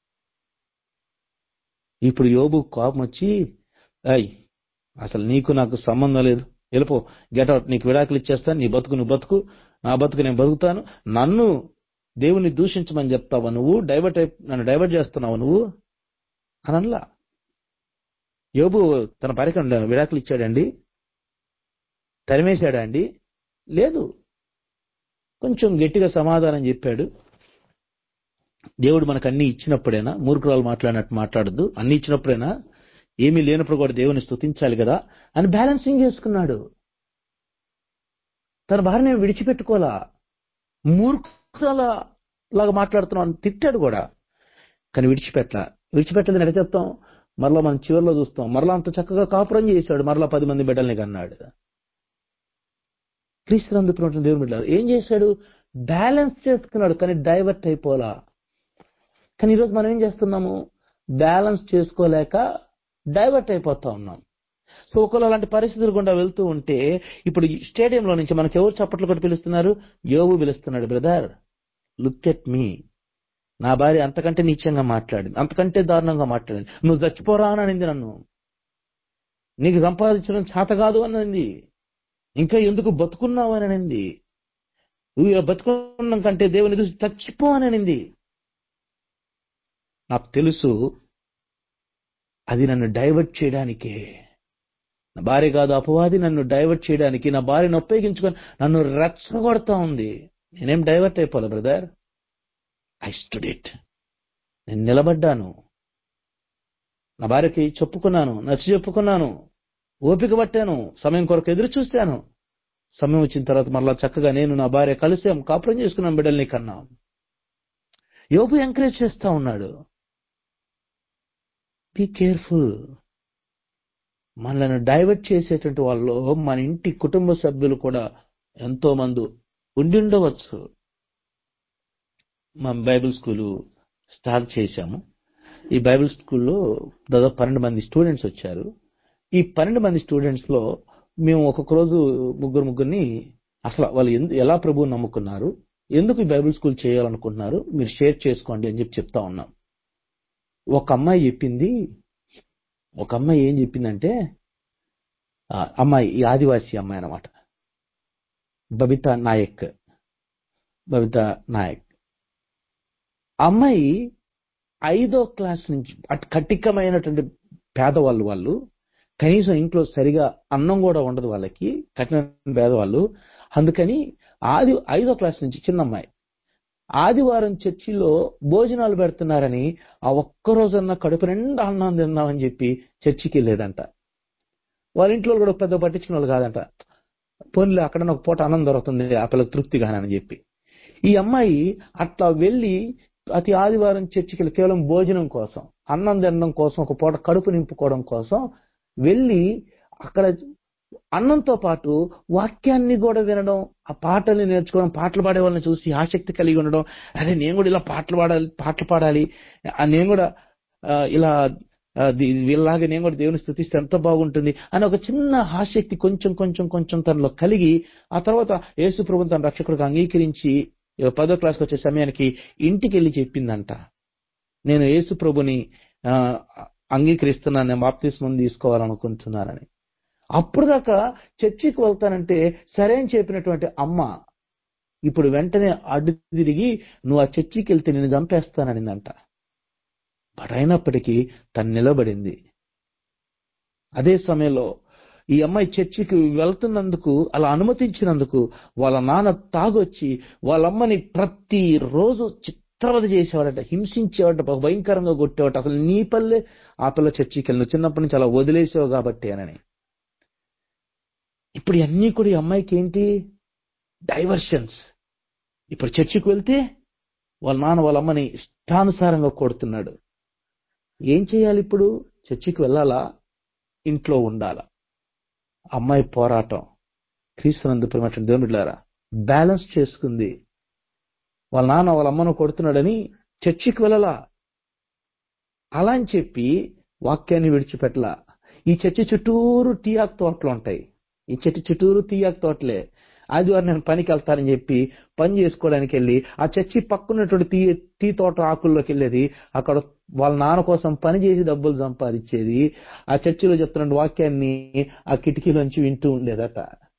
ఇప్పుడు యోబు కోపం వచ్చి అయ్ అసలు నీకు నాకు సంబంధం లేదు వెళ్ళిపో గెట్ అవుట్ నీకు విడాకులు ఇచ్చేస్తాను నీ బతుకు నువ్వు బతుకు నా బతుకు నేను బతుకుతాను నన్ను దేవుని దూషించమని చెప్తావా నువ్వు డైవర్ట్ అయి నన్ను డైవర్ట్ చేస్తున్నావు నువ్వు అనల్లా యోబు తన పరికరం విడాకులు ఇచ్చాడండి తరిమేశాడా అండి లేదు కొంచెం గట్టిగా సమాధానం చెప్పాడు దేవుడు మనకు అన్ని ఇచ్చినప్పుడైనా మూర్ఖురాలు మాట్లాడినట్టు మాట్లాడద్దు అన్ని ఇచ్చినప్పుడైనా ఏమీ లేనప్పుడు కూడా దేవుని స్తుతించాలి కదా అని బ్యాలెన్సింగ్ చేసుకున్నాడు తన భార్యని విడిచిపెట్టుకోలా మూర్ఖురాల లాగా మాట్లాడుతున్నాను తిట్టాడు కూడా కానీ విడిచిపెట్టలా విడిచిపెట్టదని ఎడ చెప్తాం మరలా మనం చివరిలో చూస్తాం మరలా అంత చక్కగా కాపురం చేశాడు మరలా పది మంది బిడ్డల్ని కన్నాడు క్రీస్తునందుకున్నటువంటి దేవుని బిడ్డలు ఏం చేశాడు బ్యాలెన్స్ చేసుకున్నాడు కానీ డైవర్ట్ అయిపోలా కానీ ఈరోజు మనం ఏం చేస్తున్నాము బ్యాలెన్స్ చేసుకోలేక డైవర్ట్ అయిపోతా ఉన్నాం సో ఒకవేళ అలాంటి పరిస్థితులు గుండా వెళ్తూ ఉంటే ఇప్పుడు ఈ స్టేడియంలో నుంచి మనకి ఎవరు చప్పట్లు కొట్టి పిలుస్తున్నారు యోగు పిలుస్తున్నాడు బ్రదర్ లుక్ ఎట్ మీ నా భార్య అంతకంటే నీచంగా మాట్లాడింది అంతకంటే దారుణంగా మాట్లాడింది నువ్వు చచ్చిపోరా అని అనింది నన్ను నీకు సంపాదించడం చేత కాదు అన్నది ఇంకా ఎందుకు బతుకున్నావు అని అనింది నువ్వు ఇలా బతుకున్నాం కంటే దేవుని చూసి చచ్చిపో అని అనింది నాకు తెలుసు అది నన్ను డైవర్ట్ చేయడానికే నా భార్య కాదు అపవాది నన్ను డైవర్ట్ చేయడానికి నా భార్యను ఉపయోగించుకొని నన్ను రెచ్చగొడతా ఉంది నేనేం డైవర్ట్ అయిపోలే బ్రదర్ ఐ స్టుడ్ ఇట్ నేను నిలబడ్డాను నా భార్యకి చెప్పుకున్నాను నచ్చి చెప్పుకున్నాను ఓపిక పట్టాను సమయం కొరకు ఎదురు చూస్తాను సమయం వచ్చిన తర్వాత మరలా చక్కగా నేను నా భార్య కలిసాం కాపురం చేసుకున్నాం బిడ్డల్ని కన్నా యోగు ఎంకరేజ్ చేస్తా ఉన్నాడు బీ కేర్ఫుల్ మనల్ని డైవర్ట్ చేసేటువంటి వాళ్ళు మన ఇంటి కుటుంబ సభ్యులు కూడా ఎంతో మంది ఉండి ఉండవచ్చు మా బైబిల్ స్కూలు స్టార్ట్ చేశాము ఈ బైబిల్ స్కూల్లో దాదాపు పన్నెండు మంది స్టూడెంట్స్ వచ్చారు ఈ పన్నెండు మంది స్టూడెంట్స్ లో మేము ఒక్కొక్క రోజు ముగ్గురు ముగ్గురిని అసలు వాళ్ళు ఎందు ఎలా ప్రభువు నమ్ముకున్నారు ఎందుకు ఈ బైబిల్ స్కూల్ చేయాలనుకుంటున్నారు మీరు షేర్ చేసుకోండి అని చెప్పి చెప్తా ఉన్నాం ఒక అమ్మాయి చెప్పింది ఒక అమ్మాయి ఏం చెప్పిందంటే ఆ, అమ్మాయి ఈ ఆదివాసీ అమ్మాయి అన్నమాట బబిత నాయక్ బబిత నాయక్ ఆ అమ్మాయి ఐదో క్లాస్ నుంచి అట్ కటికమైనటువంటి పేదవాళ్ళు వాళ్ళు కనీసం ఇంట్లో సరిగా అన్నం కూడా ఉండదు వాళ్ళకి కఠిన పేదవాళ్ళు అందుకని ఆది ఐదో క్లాస్ నుంచి చిన్న అమ్మాయి ఆదివారం చర్చిలో భోజనాలు పెడుతున్నారని ఆ ఒక్క రోజన్నా కడుపు నిండా అన్నం తిందామని చెప్పి చర్చికి వెళ్ళేదంట వాళ్ళ ఇంట్లో కూడా పెద్ద పట్టించుకున్న వాళ్ళు కాదంట పోన్లే అక్కడ ఒక పూట అన్నం దొరుకుతుంది ఆ పిల్లకి తృప్తిగానే అని చెప్పి ఈ అమ్మాయి అట్లా వెళ్ళి ప్రతి ఆదివారం చర్చికి వెళ్ళి కేవలం భోజనం కోసం అన్నం తినడం కోసం ఒక పూట కడుపు నింపుకోవడం కోసం వెళ్ళి అక్కడ అన్నంతో పాటు వాక్యాన్ని కూడా వినడం ఆ పాటల్ని నేర్చుకోవడం పాటలు పాడే వాళ్ళని చూసి ఆసక్తి కలిగి ఉండడం అరే నేను కూడా ఇలా పాటలు పాడాలి పాటలు పాడాలి ఆ, నేను కూడా ఆ, ఇలా ఆ, ది- వీళ్ళలాగా నేను కూడా దేవుని స్థుతిస్తే ఎంత బాగుంటుంది అని ఒక చిన్న ఆసక్తి కొంచెం కొంచెం కొంచెం తనలో కలిగి ఆ తర్వాత యేసు ప్రభు తన రక్షకుడిగా అంగీకరించి ఇక పదో క్లాస్కి వచ్చే సమయానికి ఇంటికి వెళ్ళి చెప్పిందంట నేను యేసు ప్రభుని ఆ, అంగీకరిస్తున్నాను నేను బాప్తిస్మం తీసుకోవాలనుకుంటున్నానని అప్పుడు దాకా చర్చికి వెళ్తానంటే సరే అని చెప్పినటువంటి అమ్మ ఇప్పుడు వెంటనే అడ్డు తిరిగి నువ్వు ఆ చర్చికి వెళ్తే నేను చంపేస్తాననిందంట బట్ అయినప్పటికీ తను నిలబడింది అదే సమయంలో ఈ అమ్మాయి చర్చికి వెళ్తున్నందుకు అలా అనుమతించినందుకు వాళ్ళ నాన్న తాగొచ్చి వాళ్ళ అమ్మని ప్రతి రోజు చిత్రవద చేసేవాడట హింసించేవాడట బహు భయంకరంగా కొట్టేవాట అసలు నీ పల్లె ఆ పిల్ల చర్చికి వెళ్ళి నువ్వు చిన్నప్పటి నుంచి అలా వదిలేసావు కాబట్టి అనని ఇప్పుడు అన్నీ కూడా ఈ అమ్మాయికి ఏంటి డైవర్షన్స్ ఇప్పుడు చర్చికి వెళ్తే వాళ్ళ నాన్న వాళ్ళ అమ్మని ఇష్టానుసారంగా కొడుతున్నాడు ఏం చేయాలి ఇప్పుడు చర్చికి వెళ్ళాలా ఇంట్లో ఉండాలా అమ్మాయి పోరాటం క్రీస్తునందు ప్రేమటి దేవుని బిడ్డలారా బ్యాలెన్స్ చేసుకుంది వాళ్ళ నాన్న వాళ్ళ అమ్మను కొడుతున్నాడని చర్చికి వెళ్ళలా అలా అని చెప్పి వాక్యాన్ని విడిచిపెట్టలా ఈ చర్చి చుట్టూరు టీయాక్ తోటలు ఉంటాయి ఈ చర్చి చుట్టూరు టీయాక్ తోటలే ఆదివారం నేను పనికి వెళ్తానని చెప్పి పని చేసుకోవడానికి వెళ్ళి ఆ చర్చి పక్కనటువంటి టీ టీ తోట ఆకుల్లోకి వెళ్ళేది అక్కడ వాళ్ళ నాన్న కోసం పని చేసి డబ్బులు సంపాదించేది ఆ చర్చిలో చెప్తున్న వాక్యాన్ని ఆ కిటికీలోంచి వింటూ ఉండేదట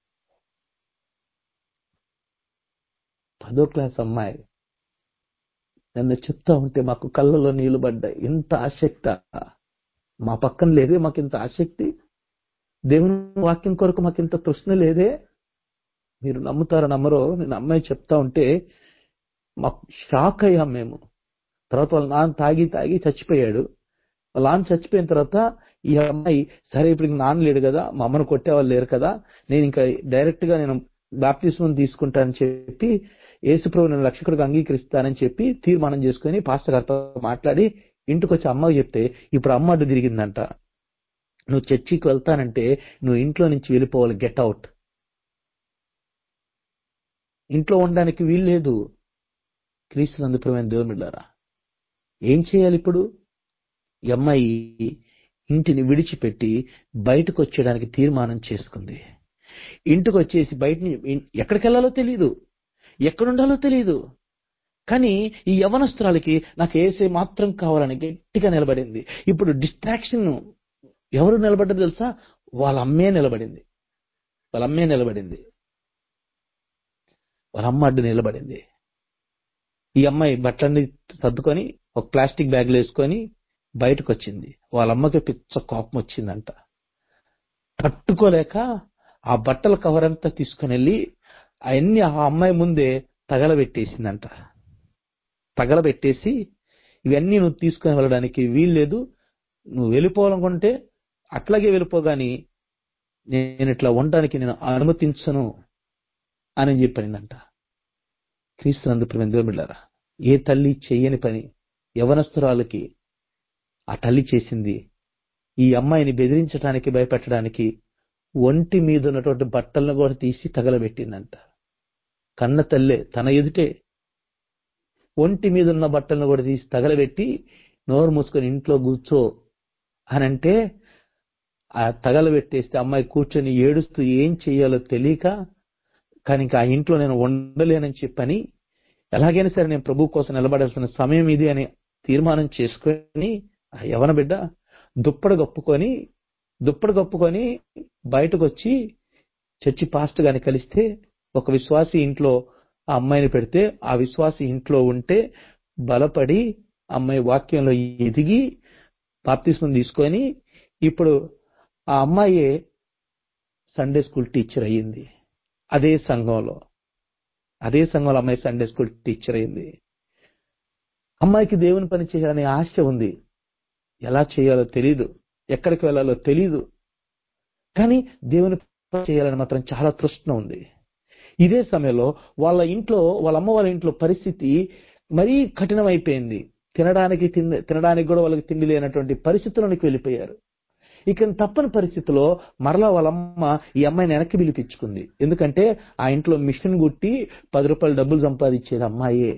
పదో క్లాస్ అమ్మాయి నన్ను చెప్తా ఉంటే మాకు కళ్ళలో నీళ్లు పడ్డాయి ఇంత ఆసక్త మా పక్కన లేదే మాకు ఇంత ఆసక్తి దేవుని వాక్యం కొరకు మాకు ఇంత ప్రశ్న లేదే మీరు నమ్ముతారో నమ్మరో నేను అమ్మాయి చెప్తా ఉంటే మాకు షాక్ అయ్యాం మేము తర్వాత వాళ్ళ నాన్న తాగి తాగి చచ్చిపోయాడు వాళ్ళ నాన్న చచ్చిపోయిన తర్వాత ఈ అమ్మాయి సరే ఇప్పుడు ఇంక నాన్న లేడు కదా మా అమ్మను కొట్టేవాళ్ళు లేరు కదా నేను ఇంకా డైరెక్ట్ గా నేను బాప్తిస్మం తీసుకుంటానని చెప్పి యేసుప్రభు నేను రక్షకుడిగా అంగీకరిస్తానని చెప్పి తీర్మానం చేసుకుని పాస్టర్ గారితో మాట్లాడి ఇంటికి వచ్చి అమ్మకి చెప్తే ఇప్పుడు అమ్మ అడ్డు తిరిగిందంట నువ్వు చర్చికి వెళ్తానంటే నువ్వు ఇంట్లో నుంచి వెళ్ళిపోవాలి గెట్ అవుట్ ఇంట్లో ఉండడానికి వీల్లేదు క్రీస్తు అందుప్రమైన దేవుమిళ్ళారా ఏం చేయాలి ఇప్పుడు ఈ అమ్మాయి ఇంటిని విడిచిపెట్టి బయటకు వచ్చేయడానికి తీర్మానం చేసుకుంది ఇంటికి వచ్చేసి బయట ఎక్కడికి వెళ్ళాలో తెలియదు ఎక్కడుండాలో తెలియదు కానీ ఈ యవనస్త్రాలకి నాకు ఏసే మాత్రం కావాలని గట్టిగా నిలబడింది ఇప్పుడు డిస్ట్రాక్షన్ ఎవరు నిలబడ్డది తెలుసా వాళ్ళ అమ్మే నిలబడింది వాళ్ళ అమ్మే నిలబడింది వాళ్ళ అమ్మ అడ్డు నిలబడింది ఈ అమ్మాయి బట్టలన్నీ సర్దుకొని ఒక ప్లాస్టిక్ బ్యాగ్లో వేసుకొని బయటకు వచ్చింది వాళ్ళ అమ్మకి పిచ్చ కోపం వచ్చిందంట తట్టుకోలేక ఆ బట్టల కవర్ అంతా తీసుకుని వెళ్ళి అవన్నీ ఆ అమ్మాయి ముందే తగలబెట్టేసిందంట తగలబెట్టేసి ఇవన్నీ నువ్వు తీసుకుని వెళ్ళడానికి వీల్లేదు నువ్వు వెళ్ళిపోవాలనుకుంటే అట్లాగే వెళ్ళిపోగాని నేను ఇట్లా ఉండడానికి నేను అనుమతించను అని చెప్పానంట క్రీస్తునందు ప్రేమిళ్ళారా ఏ తల్లి చెయ్యని పని యవనస్తురాలకి ఆ తల్లి చేసింది ఈ అమ్మాయిని బెదిరించడానికి భయపెట్టడానికి ఒంటి మీద ఉన్నటువంటి బట్టలను కూడా తీసి తగలబెట్టిందంట కన్న తల్లే తన ఎదుటే ఒంటి మీద ఉన్న బట్టలను కూడా తీసి తగలబెట్టి నోరు మూసుకొని ఇంట్లో కూర్చో అని అంటే ఆ తగలబెట్టేస్తే అమ్మాయి కూర్చొని ఏడుస్తూ ఏం చెయ్యాలో తెలియక కానీ ఇంకా ఆ ఇంట్లో నేను ఉండలేనని చెప్పని ఎలాగైనా సరే నేను ప్రభు కోసం నిలబడాల్సిన సమయం ఇది అని తీర్మానం చేసుకొని ఆ యవన బిడ్డ దుప్పడు కప్పుకొని దుప్పడు కప్పుకొని బయటకు వచ్చి చర్చి పాస్ట్ గాని కలిస్తే ఒక విశ్వాసి ఇంట్లో ఆ అమ్మాయిని పెడితే ఆ విశ్వాసి ఇంట్లో ఉంటే బలపడి అమ్మాయి వాక్యంలో ఎదిగి బాప్తిస్మం తీసుకొని ఇప్పుడు ఆ అమ్మాయి సండే స్కూల్ టీచర్ అయ్యింది అదే సంఘంలో అదే సంఘంలో అమ్మాయి సండే స్కూల్ టీచర్ అయింది అమ్మాయికి దేవుని పని చేయాలనే ఆశ ఉంది ఎలా చేయాలో తెలియదు ఎక్కడికి వెళ్ళాలో తెలియదు కానీ దేవుని పని చేయాలని మాత్రం చాలా తృష్ణ ఉంది ఇదే సమయంలో వాళ్ళ ఇంట్లో వాళ్ళ అమ్మ వాళ్ళ ఇంట్లో పరిస్థితి మరీ కఠినమైపోయింది తినడానికి తిండి తినడానికి కూడా వాళ్ళకి తిండి లేనటువంటి పరిస్థితుల్లోకి వెళ్ళిపోయారు ఇక తప్పని పరిస్థితిలో మరలా వాళ్ళమ్మ ఈ అమ్మాయిని వెనక్కి పిలిపించుకుంది ఎందుకంటే ఆ ఇంట్లో మిషన్ గుట్టి పది రూపాయలు డబ్బులు సంపాదించేది అమ్మాయే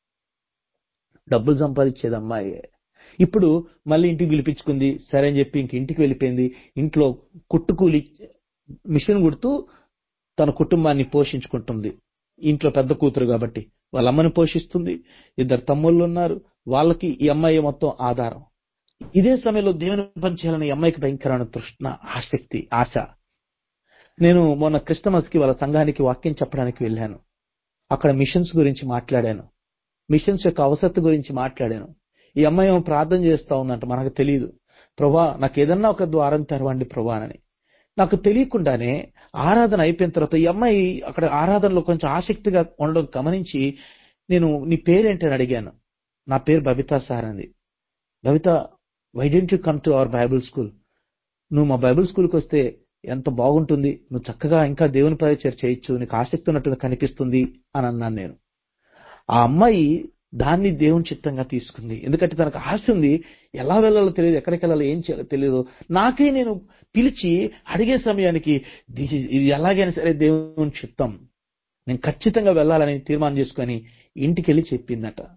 డబ్బులు సంపాదించేది అమ్మాయే ఇప్పుడు మళ్ళీ ఇంటికి పిలిపించుకుంది సరే అని చెప్పి ఇంక ఇంటికి వెళ్ళిపోయింది ఇంట్లో కుట్టుకూలి మిషన్ కుడుతూ తన కుటుంబాన్ని పోషించుకుంటుంది ఇంట్లో పెద్ద కూతురు కాబట్టి వాళ్ళ అమ్మని పోషిస్తుంది ఇద్దరు తమ్ముళ్ళు ఉన్నారు వాళ్ళకి ఈ అమ్మాయి మొత్తం ఆధారం ఇదే సమయంలో దేవుని పని చేయాలని ఈ అమ్మాయికి భయంకరమైన తృష్ణ ఆసక్తి ఆశ నేను మొన్న క్రిస్టమస్ కి వాళ్ళ సంఘానికి వాక్యం చెప్పడానికి వెళ్ళాను అక్కడ మిషన్స్ గురించి మాట్లాడాను మిషన్స్ యొక్క అవసరత గురించి మాట్లాడాను ఈ అమ్మాయి ఏమో ప్రార్థన చేస్తా ఉందంట మనకు తెలియదు ప్రభా నాకు ఏదన్నా ఒక ద్వారం తెరవండి ప్రభా అని నాకు తెలియకుండానే ఆరాధన అయిపోయిన తర్వాత ఈ అమ్మాయి అక్కడ ఆరాధనలో కొంచెం ఆసక్తిగా ఉండడం గమనించి నేను నీ పేరేంటి అని అడిగాను నా పేరు బబితా సార్ అంది Babita why don't you come to our Bible school నువ్వు మా బైబుల్ స్కూల్కి వస్తే ఎంత బాగుంటుంది నువ్వు చక్కగా ఇంకా దేవుని పరిచయం చేయొచ్చు నీకు ఆసక్తి ఉన్నట్టుగా కనిపిస్తుంది అని అన్నాను నేను ఆ అమ్మాయి దాన్ని దేవుని చిత్తంగా తీసుకుంది ఎందుకంటే తనకు ఆశ ఉంది ఎలా వెళ్ళాలో తెలియదు ఎక్కడికి వెళ్ళాలో ఏం చేయాలో తెలియదు నాకే నేను పిలిచి అడిగే సమయానికి ఇది ఎలాగైనా సరే దేవుని చిత్తం నేను ఖచ్చితంగా వెళ్ళాలని తీర్మానం చేసుకొని ఇంటికి వెళ్ళి చెప్పిందట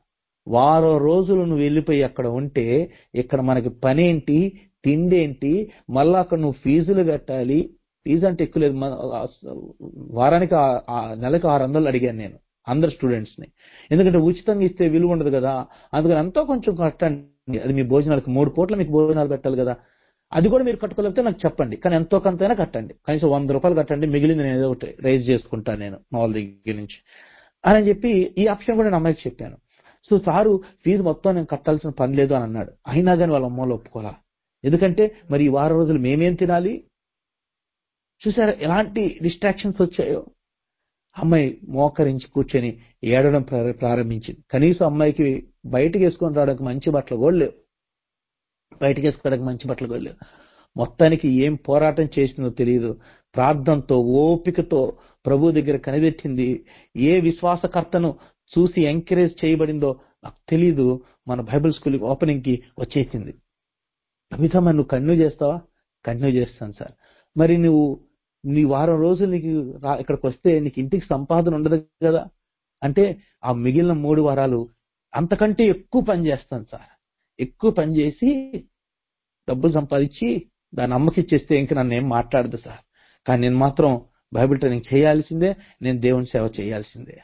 వారం రోజులు నువ్వు వెళ్ళిపోయి అక్కడ ఉంటే ఇక్కడ మనకి పనేంటి తిండేంటి మళ్ళా అక్కడ నువ్వు ఫీజులు కట్టాలి ఫీజు అంటే ఎక్కువ లేదు మన- వారానికి ఆ- ఆ నెలకు ఆరు వందలు అడిగాను నేను అందరు స్టూడెంట్స్ ని ఎందుకంటే ఉచితంగా ఇస్తే విలువ ఉండదు కదా అందుకని ఎంతో కొంచెం కట్టండి అది మీ భోజనాలకు మూడు పూట్ల మీకు భోజనాలు పెట్టాలి కదా అది కూడా మీరు కట్టుకోలేకపోతే నాకు చెప్పండి కానీ ఎంతో కొంతైనా కట్టండి కనీసం వంద రూపాయలు కట్టండి మిగిలింది నేను ఏదో ఒకటి రైజ్ చేసుకుంటాను నేను మా వాళ్ళ దగ్గర నుంచి అని చెప్పి ఈ ఆప్షన్ కూడా నేను అమ్మాయికి చెప్పాను సో సారు ఫీజు మొత్తం నేను కట్టాల్సిన పని లేదు అని అన్నాడు అయినా కానీ వాళ్ళ అమ్మలో ఒప్పుకోలా ఎందుకంటే మరి ఈ వారం రోజులు మేమేం తినాలి చూసారా ఎలాంటి డిస్ట్రాక్షన్స్ వచ్చాయో అమ్మాయి మోకరించి కూర్చొని ఏడడం ప్రార- ప్రారంభించింది కనీసం అమ్మాయికి బయటికి వేసుకొని రావడానికి మంచి బట్టలు కూడా లేవు బయటికి వేసుకోవడానికి మంచి బట్టలు కూడా లేవు మొత్తానికి ఏం పోరాటం చేసిందో తెలియదు ప్రార్థనతో ఓపికతో ప్రభు దగ్గర కనిపెట్టింది ఏ విశ్వాసకర్తను చూసి ఎంకరేజ్ చేయబడిందో నాకు తెలియదు మన బైబిల్ స్కూల్ ఓపెనింగ్ కి వచ్చేసింది కవితమ్మ నువ్వు కన్యూ చేస్తావా కన్యూ చేస్తాను సార్ మరి నువ్వు నీ వారం రోజులు నీకు రా- ఇక్కడికి వస్తే నీకు ఇంటికి సంపాదన ఉండదు కదా అంటే ఆ మిగిలిన మూడు వారాలు అంతకంటే ఎక్కువ పని చేస్తాను సార్ ఎక్కువ పని చేసి డబ్బులు సంపాదించి దాని అమ్మకి ఇచ్చేస్తే ఇంక నన్ను ఏం మాట్లాడదు సార్ కానీ నేను మాత్రం బైబిల్ ట్రైనింగ్ చేయాల్సిందే నేను దేవుని సేవ చేయాల్సిందే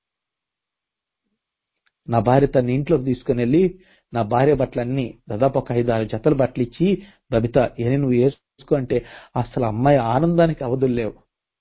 నా భార్య తన ఇంట్లోకి తీసుకుని వెళ్ళి నా భార్య బట్టలన్నీ దాదాపు ఒక ఐదు ఆరు జతల బట్టలు ఇచ్చి బబిత ఏ నువ్వు వేసుకో అంటే అసలు అమ్మాయి ఆనందానికి అవధులు లేవు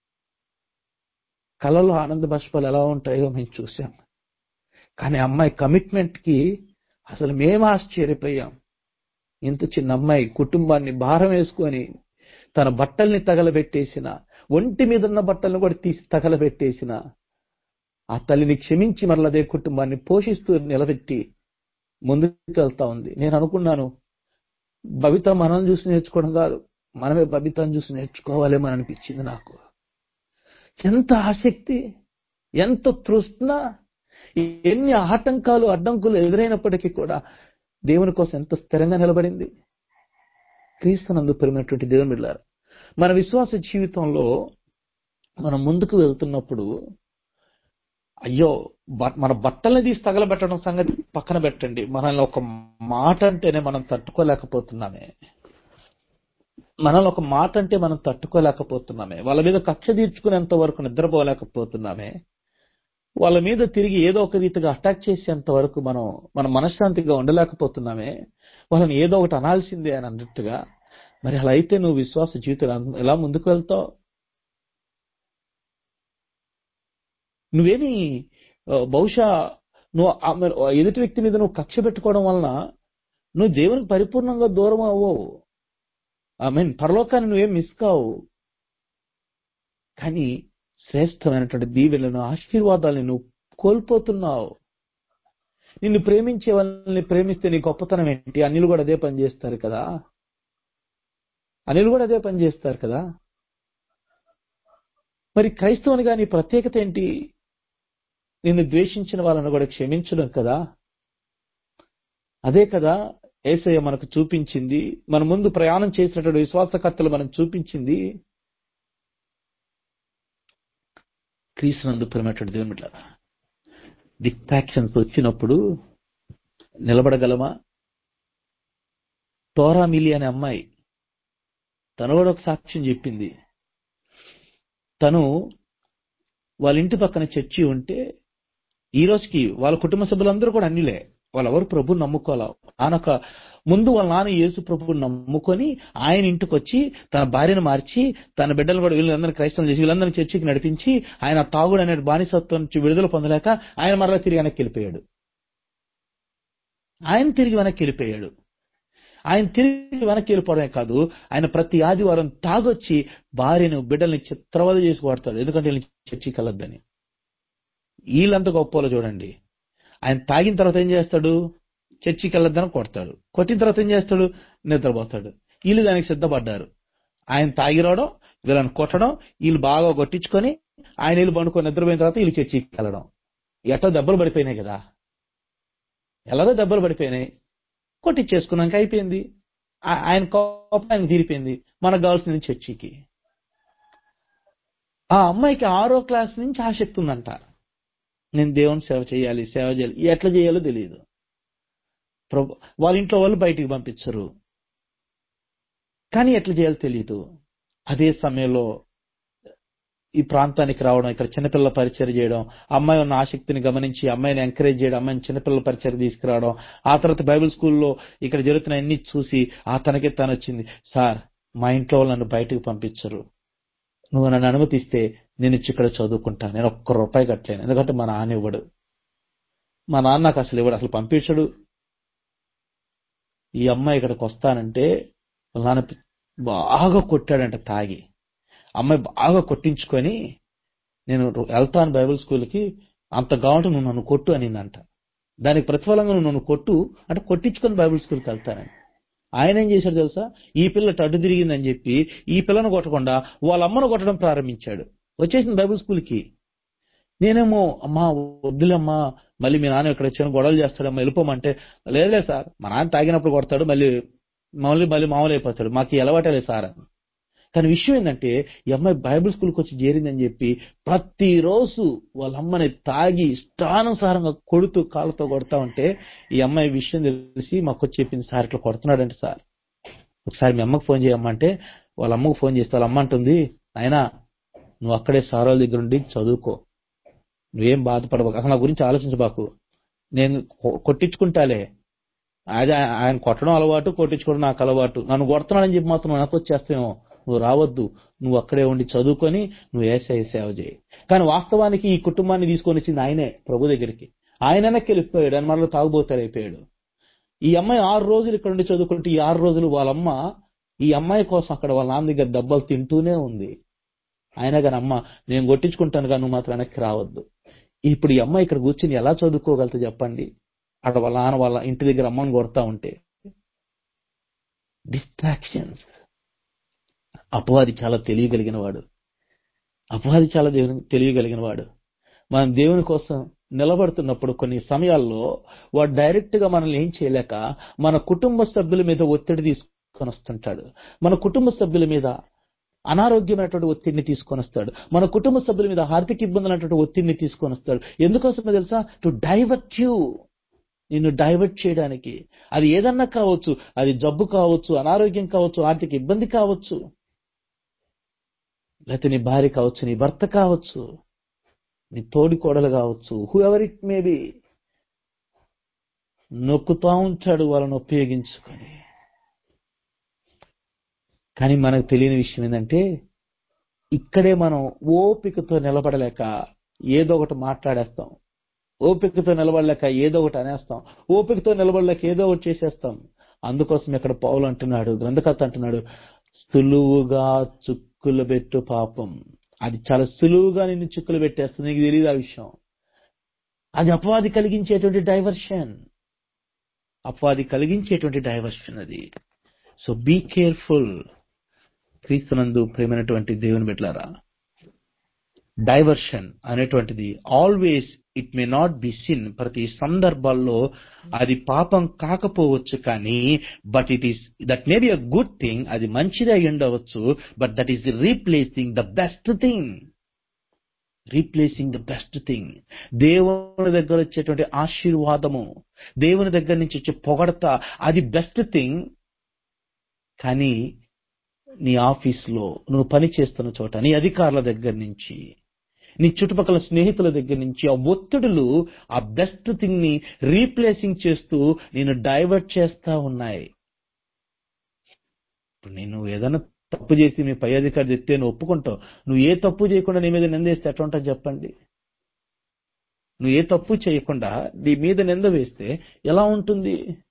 కళలో ఆనంద బాష్పాలు ఎలా ఉంటాయో మేము చూసాం కానీ అమ్మాయి కమిట్మెంట్ కి అసలు మేము ఆశ్చర్యపోయాం ఇంత చిన్న అమ్మాయి కుటుంబాన్ని భారం వేసుకొని తన బట్టల్ని తగలబెట్టేసిన ఒంటి మీద ఉన్న బట్టలను కూడా తీసి తగలబెట్టేసిన ఆ తల్లిని క్షమించి మరల అదే కుటుంబాన్ని పోషిస్తూ నిలబెట్టి ముందుకు వెళ్తా ఉంది నేను అనుకున్నాను బబిత మనం చూసి నేర్చుకోవడం కాదు మనమే బబితను చూసి నేర్చుకోవాలేమని అనిపించింది నాకు ఎంత ఆసక్తి ఎంత తృష్ణ ఎన్ని ఆటంకాలు అడ్డంకులు ఎదురైనప్పటికీ కూడా దేవుని కోసం ఎంత స్థిరంగా నిలబడింది క్రీస్తునందు పెరిగినటువంటి దేవుని బిడ్డారు మన విశ్వాస జీవితంలో మనం ముందుకు వెళ్తున్నప్పుడు అయ్యో బ- మన బట్టల్ని తీసి తగలబెట్టడం సంగతి పక్కన పెట్టండి మనల్ని ఒక మాట అంటేనే మనం తట్టుకోలేకపోతున్నామే మనల్ని ఒక మాట అంటే మనం తట్టుకోలేకపోతున్నామే వాళ్ళ మీద కక్ష తీర్చుకునేంత వరకు నిద్రపోలేకపోతున్నామే వాళ్ళ మీద తిరిగి ఏదో ఒక రీతిగా అటాక్ చేసేంత వరకు మనం మన మనశ్శాంతిగా ఉండలేకపోతున్నామే వాళ్ళని ఏదో ఒకటి అనాల్సిందే అని అన్నట్టుగా మరి అలా అయితే నువ్వు విశ్వాస జీవితం ఎలా ముందుకు వెళ్తావు నువ్వేమి ఆ, బహుశా నువ్వు ఆ మరి ఎదుటి వ్యక్తి మీద నువ్వు కక్ష పెట్టుకోవడం వలన నువ్వు దేవునికి పరిపూర్ణంగా దూరం అవ్వవు ఐ మీన్ పరలోకాన్ని నువ్వేం మిస్ కావు కానీ శ్రేష్టమైనటువంటి దీవెలను ఆశీర్వాదాలను నువ్వు కోల్పోతున్నావు నిన్ను ప్రేమించే వాళ్ళని ప్రేమిస్తే నీ గొప్పతనం ఏంటి అనిలు కూడా అదే పని చేస్తారు కదా అనిలు కూడా అదే పని చేస్తారు కదా మరి క్రైస్తవునిగా నీ ప్రత్యేకత ఏంటి నిన్ను ద్వేషించిన వాళ్ళను కూడా క్షమించడం కదా అదే కదా ఏసయ్య మనకు చూపించింది మన ముందు ప్రయాణం చేసినటువంటి విశ్వాసకర్తలు మనం చూపించింది క్రీస్తునందు ప్రేమటువంటి దేవుని బిడ్డలారా, డిస్ట్రాక్షన్స్ వచ్చినప్పుడు నిలబడగలమా తోరా మిలి అనే అమ్మాయి తను కూడా ఒక సాక్ష్యం చెప్పింది తను వాళ్ళ ఇంటి పక్కన చర్చి ఉంటే ఈ రోజుకి వాళ్ళ కుటుంబ సభ్యులందరూ కూడా అన్నిలే వాళ్ళెవరు ప్రభుని నమ్ముకోవాలి ఆనొక ముందు వాళ్ళ నాన్న యేసు ప్రభుని నమ్ముకొని ఆయన ఇంటికి వచ్చి తన భార్యను మార్చి తన బిడ్డలు కూడా వీళ్ళందరినీ క్రైస్తవం చేసి వీళ్ళందరినీ చర్చికి నడిపించి ఆయన తాగుడు అనే బానిసత్వం నుంచి విడుదల పొందలేక ఆయన మరలా తిరిగి వెనక్కి వెళ్ళిపోయాడు ఆయన తిరిగి వెనక్కి వెళ్ళిపోయాడు ఆయన తిరిగి వెనక్కి వెళ్ళిపోవడమే కాదు ఆయన ప్రతి ఆదివారం తాగొచ్చి భార్యను బిడ్డల్ని చిత్రవద చేసి కొడతాడు ఎందుకంటే వీళ్ళని చర్చికి వెళ్ళొద్దని వీళ్ళంత గొప్పలో చూడండి ఆయన తాగిన తర్వాత ఏం చేస్తాడు చర్చికి వెళ్ళొద్దని కొడతాడు కొట్టిన తర్వాత ఏం చేస్తాడు నిద్రపోతాడు వీళ్ళు దానికి సిద్ధపడ్డారు ఆయన తాగి రావడం వీళ్ళని కొట్టడం వీళ్ళు బాగా కొట్టించుకొని ఆయన వీళ్ళు పండుకొని నిద్రపోయిన తర్వాత వీళ్ళు చర్చికి వెళ్ళడం ఎట్లా దెబ్బలు పడిపోయినాయి కదా ఎలాగో దెబ్బలు పడిపోయినాయి కొట్టించేసుకున్నాక అయిపోయింది ఆ- ఆయన కోపం ఆయన తీరిపోయింది మనకు కావాల్సింది చర్చికి ఆ అమ్మాయికి ఆరో క్లాస్ నుంచి ఆసక్తి ఉందంట నేను దేవుని సేవ చేయాలి సేవ చేయాలి ఎట్లా చేయాలో తెలియదు ప్రభు వాళ్ళ ఇంట్లో వాళ్ళు బయటికి పంపించరు కానీ ఎట్లా చేయాలో తెలియదు అదే సమయంలో ఈ ప్రాంతానికి రావడం ఇక్కడ చిన్నపిల్లల పరిచయం చేయడం అమ్మాయి ఉన్న ఆసక్తిని గమనించి అమ్మాయిని ఎంకరేజ్ చేయడం అమ్మాయిని చిన్నపిల్లల పరిచయం తీసుకురావడం ఆ తర్వాత బైబిల్ స్కూల్లో ఇక్కడ జరుగుతున్న అన్ని చూసి ఆ తనకి తను వచ్చింది సార్ మా ఇంట్లో వాళ్ళు నన్ను బయటకు పంపించరు నువ్వు నన్ను అనుమతిస్తే నేను ఇచ్చి ఇక్కడ చదువుకుంటాను నేను ఒక్క రూపాయి కట్టలేను ఎందుకంటే మా నాన్న ఇవ్వడు మా నాన్న నాకు అసలు ఇవ్వడు అసలు పంపించడు ఈ అమ్మాయి ఇక్కడికి వస్తానంటే వాళ్ళ నాన్న బాగా కొట్టాడంట తాగి అమ్మాయి బాగా కొట్టించుకొని నేను వెళ్తాను బైబిల్ స్కూల్కి అంత కావాలంటే నువ్వు నన్ను కొట్టు అనిందంట దానికి ప్రతిఫలంగా నువ్వు నన్ను కొట్టు అంటే కొట్టించుకొని బైబిల్ స్కూల్కి వెళ్తానని ఆయన ఏం చేశాడు తెలుసా ఈ పిల్ల అడ్డు తిరిగిందని చెప్పి ఈ పిల్లను కొట్టకుండా వాళ్ళ అమ్మను కొట్టడం ప్రారంభించాడు వచ్చేసింది బైబిల్ స్కూల్కి నేనేమో అమ్మా వద్దులేమ్మా మళ్ళీ మీ నాన్న ఇక్కడ వచ్చాను గొడవలు చేస్తాడమ్మా వెళ్ళిపోమంటే లేదులే సార్ మా నాన్న తాగినప్పుడు కొడతాడు మళ్ళీ మళ్ళీ మళ్ళీ మామూలు అయిపోతాడు మాకు ఈ అలవాటే లేదు సార్ అని కానీ విషయం ఏంటంటే ఈ అమ్మాయి బైబిల్ స్కూల్కి వచ్చి చేరిందని చెప్పి ప్రతిరోజు వాళ్ళ అమ్మని తాగి ఇష్టానుసారంగా కొడుతూ కాళ్ళతో కొడతా ఉంటే ఈ అమ్మాయి విషయం తెలిసి మాకు వచ్చి చెప్పింది సార్ ఇట్లా కొడుతున్నాడంటే సార్ ఒకసారి మీ అమ్మకు ఫోన్ చేయమ్మంటే వాళ్ళ అమ్మకు ఫోన్ చేస్తే వాళ్ళ అమ్మ అంటుంది అయినా నువ్వు అక్కడే సారోల దగ్గర ఉండి చదువుకో నువ్వేం బాధపడబాకు అసలు నా గురించి ఆలోచించబాకు నేను కొ- కొట్టించుకుంటాలే అదే ఆయన కొట్టడం అలవాటు కొట్టించుకోవడం నాకు అలవాటు నన్ను కొడుతున్నాడని చెప్పి మాత్రం నాకు వచ్చేస్తామేమో నువ్వు రావద్దు నువ్వు అక్కడే ఉండి చదువుకొని నువ్వు ఏసఐ సేవ చేయి కానీ వాస్తవానికి ఈ కుటుంబాన్ని తీసుకొని వచ్చింది ఆయనే ప్రభు దగ్గరికి ఆయన వెనక్కి వెళ్ళిపోయాడు అని మనలో తాగుబోతాడు అయిపోయాడు ఈ అమ్మాయి ఆరు రోజులు ఇక్కడ ఉండి చదువుకుంటే ఈ ఆరు రోజులు వాళ్ళమ్మ ఈ అమ్మాయి కోసం అక్కడ వాళ్ళ నాన్న దగ్గర దెబ్బలు తింటూనే ఉంది అయినా కానీ అమ్మ నేను కొట్టించుకుంటాను కానీ నువ్వు మాత్రం వెనక్కి రావద్దు ఇప్పుడు ఈ అమ్మాయి ఇక్కడ కూర్చుని ఎలా చదువుకోగలతో చెప్పండి అక్కడ వాళ్ళ నాన్న వాళ్ళ ఇంటి దగ్గర అమ్మని కొడతా ఉంటే డిస్ట్రాక్షన్స్ అపవాది చాలా తెలియగలిగిన వాడు అపవాది చాలా దేవుని తెలియగలిగిన వాడు మనం దేవుని కోసం నిలబడుతున్నప్పుడు కొన్ని సమయాల్లో వాడు డైరెక్ట్ గా మనల్ని ఏం చేయలేక మన కుటుంబ సభ్యుల మీద ఒత్తిడి తీసుకొని వస్తుంటాడు మన కుటుంబ సభ్యుల మీద అనారోగ్యమైనటువంటి ఒత్తిడిని తీసుకొని వస్తాడు మన కుటుంబ సభ్యుల మీద ఆర్థిక ఇబ్బందులైనటువంటి ఒత్తిడిని తీసుకొని వస్తాడు ఎందుకోసమో తెలుసా టు డైవర్ట్ యూ నిన్ను డైవర్ట్ చేయడానికి అది ఏదన్నా కావచ్చు అది జబ్బు కావచ్చు అనారోగ్యం కావచ్చు ఆర్థిక ఇబ్బంది కావచ్చు లేకపోతే నీ భార్య కావచ్చు నీ భర్త కావచ్చు నీ తోడి కోడలు కావచ్చు whoever it may be నొక్కుతా ఉంటాడు వాళ్ళని ఉపయోగించుకొని కానీ మనకు తెలియని విషయం ఏంటంటే ఇక్కడే మనం ఓపికతో నిలబడలేక ఏదో ఒకటి మాట్లాడేస్తాం ఓపికతో నిలబడలేక ఏదో ఒకటి అనేస్తాం ఓపికతో నిలబడలేక ఏదో ఒకటి చేసేస్తాం అందుకోసం ఇక్కడ పౌలు అంటున్నాడు గ్రంథకర్త అంటున్నాడు సులువుగా చుక్కులు పెట్టు పాపం అది చాలా సులువుగా నిన్ను చిక్కులు పెట్టేస్తుంది నీకు తెలియదు ఆ విషయం అది అపవాది కలిగించేటువంటి డైవర్షన్ అపవాది కలిగించేటువంటి డైవర్షన్ అది సో బీ కేర్ఫుల్ క్రీస్తునందు ప్రేమైనటువంటి దేవుని బిడ్డలారా డైవర్షన్ అనేటువంటిది always it may not be sin ప్రతి సందర్భాల్లో అది పాపం కాకపోవచ్చు కానీ but it is that may be a good thing అది మంచిది అయి ఉండవచ్చు but that is replacing the best thing replacing the best thing దేవుని దగ్గర వచ్చేటువంటి ఆశీర్వాదము దేవుని దగ్గర నుంచి వచ్చే పొగడత అది బెస్ట్ థింగ్ కానీ నీ ఆఫీస్లో నువ్వు పని చేస్తున్న చోట నీ అధికారుల దగ్గర నుంచి నీ చుట్టుపక్కల స్నేహితుల దగ్గర నుంచి ఆ ఒత్తిడులు ఆ బెస్ట్ థింగ్ ని రీప్లేసింగ్ చేస్తూ నేను డైవర్ట్ చేస్తా ఉన్నాయి ఇప్పుడు నేను ఏదైనా తప్పు చేసి మీ పై అధికారి చెప్తే నువ్వు ఒప్పుకుంటావు నువ్వు ఏ తప్పు చేయకుండా నీ మీద నిందేస్తే ఎట్లా ఉంటుంది చెప్పండి నువ్వు ఏ తప్పు చేయకుండా నీ మీద నింద వేస్తే ఎలా ఉంటుంది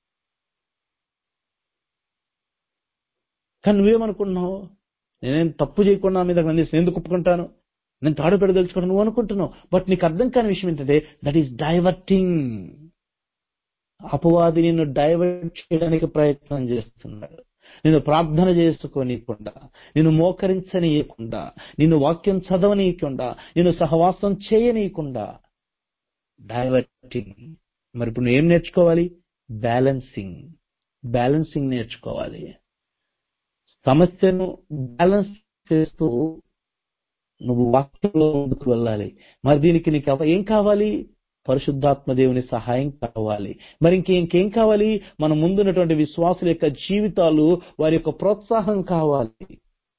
కానీ నువ్వేమనుకుంటున్నావు నేనేం తప్పు చేయకుండా నా మీద నిందిస్తే ఎందుకు ఒప్పుకుంటాను నేను తాడు పెడదలుచుకోవడం నువ్వు అనుకుంటున్నావు బట్ నీకు అర్థం కాని విషయం ఏంటంటే దట్ ఈస్ డైవర్టింగ్ అపవాది నిన్ను డైవర్ట్ చేయడానికి ప్రయత్నం చేస్తున్నాడు నిన్ను ప్రార్థన చేసుకోనీయకుండా నిన్ను మోకరించనీయకుండా నిన్ను వాక్యం చదవనీయకుండా నిన్ను సహవాసం చేయనీయకుండా డైవర్టింగ్ మరి ఇప్పుడు నువ్వు ఏం నేర్చుకోవాలి బ్యాలెన్సింగ్ బ్యాలెన్సింగ్ నేర్చుకోవాలి సమస్యను బ్యాలెన్స్ చేస్తూ నువ్వు వాక్యంలో ముందుకు వెళ్ళాలి మరి దీనికి నీకు ఎవ- ఏం కావాలి పరిశుద్ధాత్మ దేవుని సహాయం కావాలి మరి ఇంకే ఇంకేం కావాలి మన ముందున్నటువంటి విశ్వాసుల యొక్క జీవితాలు వారి యొక్క ప్రోత్సాహం కావాలి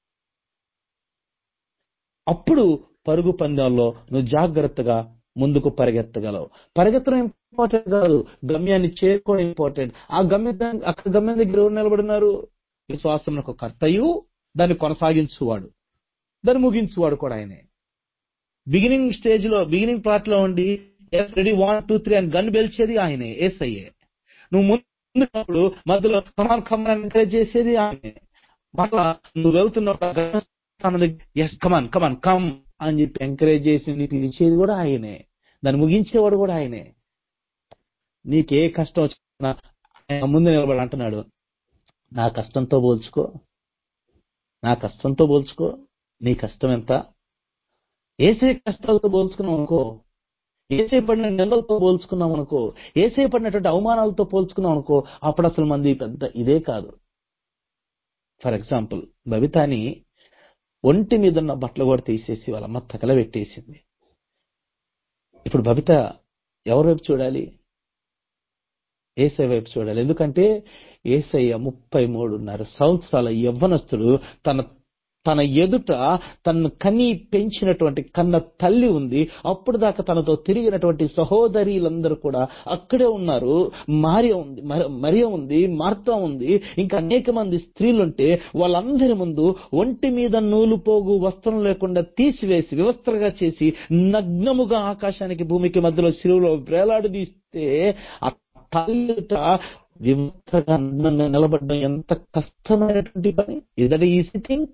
అప్పుడు పరుగు పందాల్లో నువ్వు జాగ్రత్తగా ముందుకు పరిగెత్తగలవు పరిగెత్తడం ఇంపార్టెంట్ కాదు గమ్యాన్ని చేరుకోవడం ఇంపార్టెంట్ ఆ గమ్య అక్కడ గమ్యం దగ్గర ఎవరు నిలబడినారు విశ్వాసం ఒక కర్తయు దాన్ని కొనసాగించువాడు దాన్ని ముగించువాడు కూడా ఆయనే బిగినింగ్ స్టేజ్ లో బిగినింగ్ పార్ట్ లో ఉండి రెడీ వన్ టూ త్రీ అని గన్ బెల్చేది ఆయనే ఏసయ్యే నువ్వు ముందున్నప్పుడు మధ్యలో కమాన్ కమాన్ ఎంకరేజ్ చేసేది ఆయనే మళ్ళా నువ్వు వెళ్తున్నప్పుడు ఎస్ కమాన్ కమాన్ కమ్ అని చెప్పి ఎంకరేజ్ చేసి నీకు ఇచ్చేది కూడా ఆయనే దాన్ని ముగించేవాడు కూడా ఆయనే నీకే కష్టం వచ్చినా ఆయన ముందు నిలబడి అంటున్నాడు నా కష్టంతో పోల్చుకో నా కష్టంతో పోల్చుకో నీ కష్టం ఎంత ఏసే కష్టాలతో పోల్చుకున్నాం అనుకో ఏసే పడిన నెలలతో పోల్చుకున్నాం అనుకో ఏసే పడినటువంటి అవమానాలతో పోల్చుకున్నాం అనుకో అప్పుడు అసలు మంది పెద్ద ఇదే కాదు ఫర్ ఎగ్జాంపుల్ బబితాని ఒంటి మీద ఉన్న బట్టలు కూడా తీసేసి వాళ్ళ అమ్మ తగల పెట్టేసింది ఇప్పుడు బబిత ఎవరి వైపు చూడాలి ఏసై వైపు చూడాలి ఎందుకంటే ఏసయ్య ముప్పై మూడున్నర సంవత్సరాల యవ్వనస్తుడు తన తన ఎదుట తను కని పెంచినటువంటి కన్న తల్లి ఉంది అప్పుడు దాకా తనతో తిరిగినటువంటి సహోదరులందరూ కూడా అక్కడే ఉన్నారు మార్య ఉంది మరి- మరియ ఉంది మార్తా ఉంది ఇంకా అనేక మంది స్త్రీలుంటే వాళ్ళందరి ముందు ఒంటి మీద నూలు పోగు వస్త్రం లేకుండా తీసివేసి వివస్త్రగా చేసి నగ్నముగా ఆకాశానికి భూమికి మధ్యలో శిలువలో వేలాడదీస్తే ఆ తల్లిట వివస్త్రగా నగ్నంగా నిలబడడం ఎంత కష్టమైనటువంటి పని ఇదట ఈజీ థింగ్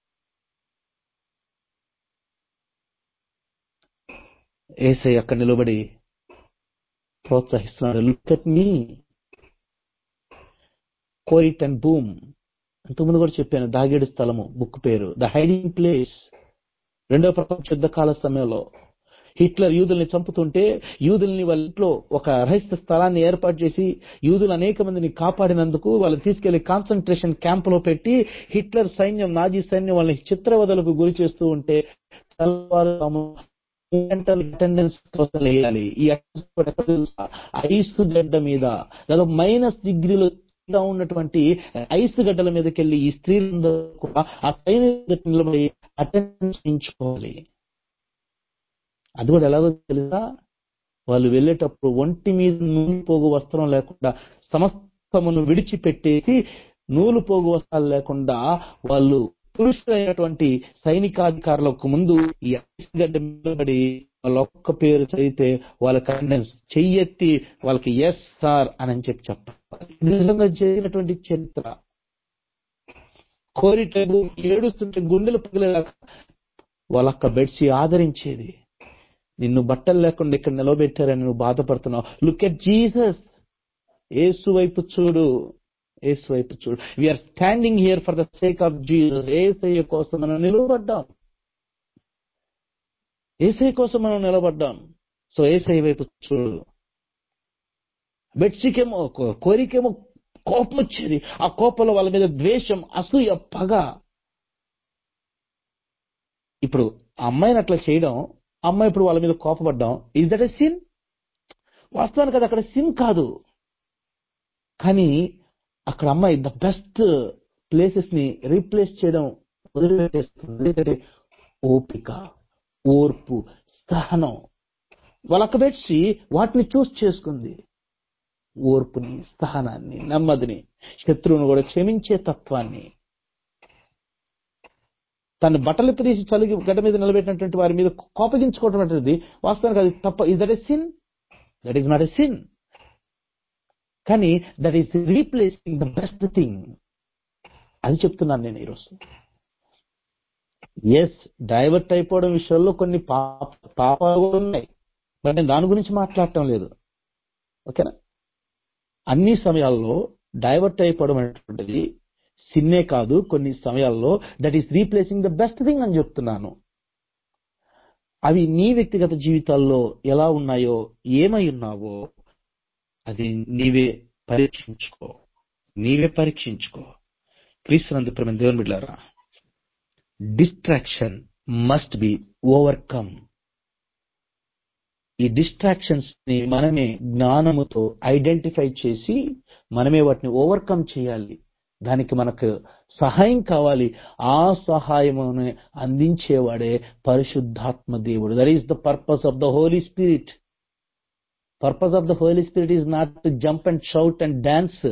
ఏసై అక్కడ నిలబడి ప్రోత్సహిస్తున్నాడు లుక్ అట్ మీ కోయిట్ అండ్ బూమ్ అంతకుముందు కూడా చెప్పాను దాగేడు స్థలము బుక్ పేరు ద హైడింగ్ ప్లేస్ రెండవ ప్రపంచ యుద్ధ కాల సమయంలో హిట్లర్ యూదుల్ని చంపుతుంటే యూదుల్ని వాళ్ళ ఇంట్లో ఒక రహస్య స్థలాన్ని ఏర్పాటు చేసి యూదులు అనేక మందిని కాపాడినందుకు వాళ్ళని తీసుకెళ్లి కాన్సన్ట్రేషన్ క్యాంప్ లో పెట్టి హిట్లర్ సైన్యం నాజీ సైన్యం వాళ్ళని చిత్రవదలకు గురి చేస్తూ ఉంటే తెల్లవారుజాము గంటల అటెండెన్స్ కోసం వేయాలి ఈ attendance కూడా ఎక్కడ తెలుసా? ఐస్ గడ్డ మీద లేదా మైనస్ డిగ్రీలో గా ఉన్నటువంటి ఐస్ గడ్డల మీదకి వెళ్ళి ఈ స్త్రీలందరూ కూడా ఆ సైన్య నిలబడి అటెండెన్స్ ఎంచుకోవాలి అది కూడా ఎలాగో తెలుసా వాళ్ళు వెళ్ళేటప్పుడు ఒంటి మీద నూలు పోగు వస్త్రం లేకుండా సమస్తమును విడిచిపెట్టేసి నూలు పోగు వస్త్రాలు లేకుండా వాళ్ళు పురుషులైనటువంటి సైనికాధికారులకు ముందు ఈ ఐస్ గడ్డ నిలబడి వాళ్ళ ఒక్క పేరు చదివితే వాళ్ళకి అటెండెన్స్ చెయ్యెత్తి వాళ్ళకి ఎస్ సార్ అని చెప్పి చెప్పాలి ఇది నిజంగా జరిగినటువంటి చరిత్ర కోరిటకు ఏడుస్తుంటే గుండెలు పగిలేలాగా వాళ్ళక్క బెడ్సి ఆదరించేది నిన్ను బట్టలు లేకుండా ఇక్కడ నిలబెట్టారని నువ్వు బాధపడుతున్నావు లుక్ ఎట్ జీసస్ ఏసు వైపు చూడు ఏసు వైపు చూడు we are standing here for the sake of Jesus ఏసయ్య కోసం మనం నిలబడ్డాం ఏసయ్య కోసం మనం నిలబడ్డాం సో ఏసయ్య వైపు చూడు బెడ్సికేమో కో- కోరికేమో కోపం వచ్చేది ఆ కోపంలో వాళ్ళ మీద ద్వేషం అసూయ పగ ఇప్పుడు ఆ అమ్మాయిని అట్లా చేయడం ఆ అమ్మాయి ఇప్పుడు వాళ్ళ మీద కోపపడ్డాం ఇస్ దట్ ఎ సిన్ వాస్తవానికి అది అక్కడ సిన్ కాదు కానీ అక్కడ అమ్మాయి ద బెస్ట్ ప్లేసెస్ ని రీప్లేస్ చేయడం వదిలిపెట్టేస్తుంది ఎందుకంటే ఓపిక ఓర్పు సహనం వాళ్ళక్క పెట్టి వాటిని చూస్ చేసుకుంది ఓర్పుని సహనాన్ని నెమ్మదిని శత్రువును కూడా క్షమించే తత్వాన్ని తన బట్టలు తీసి చలిగి గడ్డ మీద నిలబెట్టినటువంటి వారి మీద కోపగించుకోవడం అనేది వాస్తవానికి అది తప్ప is that a sin that is not a sin కానీ that is replacing the best thing అది చెప్తున్నాను నేను ఈరోజు ఎస్ డైవర్ట్ అయిపోవడం విషయంలో కొన్ని పాప పాపాలు కూడా ఉన్నాయి బట్ నేను దాని గురించి మాట్లాడటం లేదు ఓకేనా అన్ని సమయాల్లో డైవర్ట్ అయిపోవడం అనేటువంటిది సిన్నే కాదు కొన్ని సమయాల్లో that is replacing the best thing అని చెప్తున్నాను అవి నీ వ్యక్తిగత జీవితాల్లో ఎలా ఉన్నాయో ఏమై ఉన్నావో అది నీవే పరీక్షించుకో నీవే పరీక్షించుకో క్రీస్తునందు ప్రేమ దేవుని బిడ్డారా డిస్ట్రాక్షన్ మస్ట్ బి ఓవర్కమ్ ఈ డిస్ట్రాక్షన్స్ ని మనమే జ్ఞానముతో ఐడెంటిఫై చేసి మనమే వాటిని ఓవర్కమ్ చేయాలి దానికి మనకు సహాయం కావాలి ఆ సహాయమును అందించేవాడే పరిశుద్ధాత్మ దేవుడు that is the purpose of the holy spirit purpose of the holy spirit is not to jump and shout and dance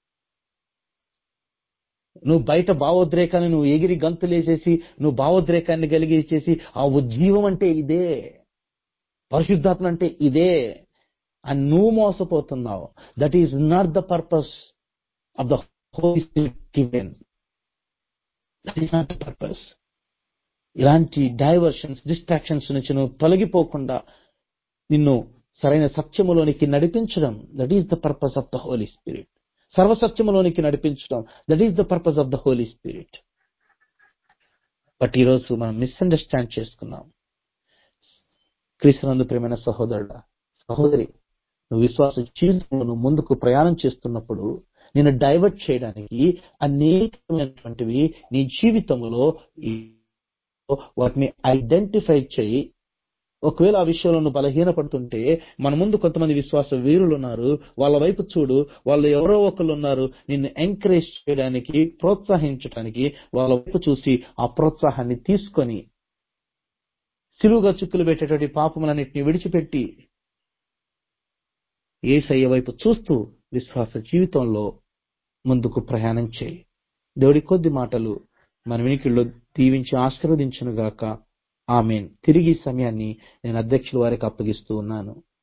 నువ్వు బయట భావోద్రేకాన్ని నువ్వు ఎగిరి గంతులేసేసి నువ్వు భావోద్రేకాన్ని కలిగించేసి ఆ ఉజ్జీవం అంటే ఇదే పరిశుద్ధాత్మ అంటే ఇదే అని నువ్వు మోసపోతున్నావు that is not the purpose of the holy spirit given that is not the purpose ఇలాంటి డైవర్షన్స్ డిస్ట్రాక్షన్స్ నుంచి నువ్వు తొలగిపోకుండా నిన్ను సరైన సత్యములోనికి నడిపించడం that is the purpose of the holy spirit సర్వసత్యములోనికి నడిపించడం that is the purpose of the holy spirit but ఈరోజు మనం మిస్అండర్స్టాండ్ చేసుకున్నాం క్రీస్తునందు ప్రేమైన సహోదరుడా సహోదరి నువ్వు విశ్వాస జీవితంలో నువ్వు ముందుకు ప్రయాణం చేస్తున్నప్పుడు నేను డైవర్ట్ చేయడానికి అనేకమైనటువంటివి నీ జీవితంలో వాటిని ఐడెంటిఫై చేయి ఒకవేళ ఆ విషయంలో నువ్వు బలహీనపడుతుంటే మన ముందు కొంతమంది విశ్వాస వీరులు ఉన్నారు వాళ్ళ వైపు చూడు వాళ్ళు ఎవరో ఒకళ్ళు ఉన్నారు నిన్ను ఎంకరేజ్ చేయడానికి ప్రోత్సహించడానికి వాళ్ళ వైపు చూసి ఆ ప్రోత్సాహాన్ని తీసుకొని సిలువుగా చుక్కులు పెట్టేటువంటి పాపములన్నింటినీ విడిచిపెట్టి ఏసయ్య వైపు చూస్తూ విశ్వాస జీవితంలో ముందుకు ప్రయాణం చేయి దేవుడి కొద్ది మాటలు మన వినికిల్లో దీవించి ఆశీర్వదించును గాక ఆమెన్ తిరిగి ఈ సమయాన్ని నేను అధ్యక్షుల వారికి అప్పగిస్తూ ఉన్నాను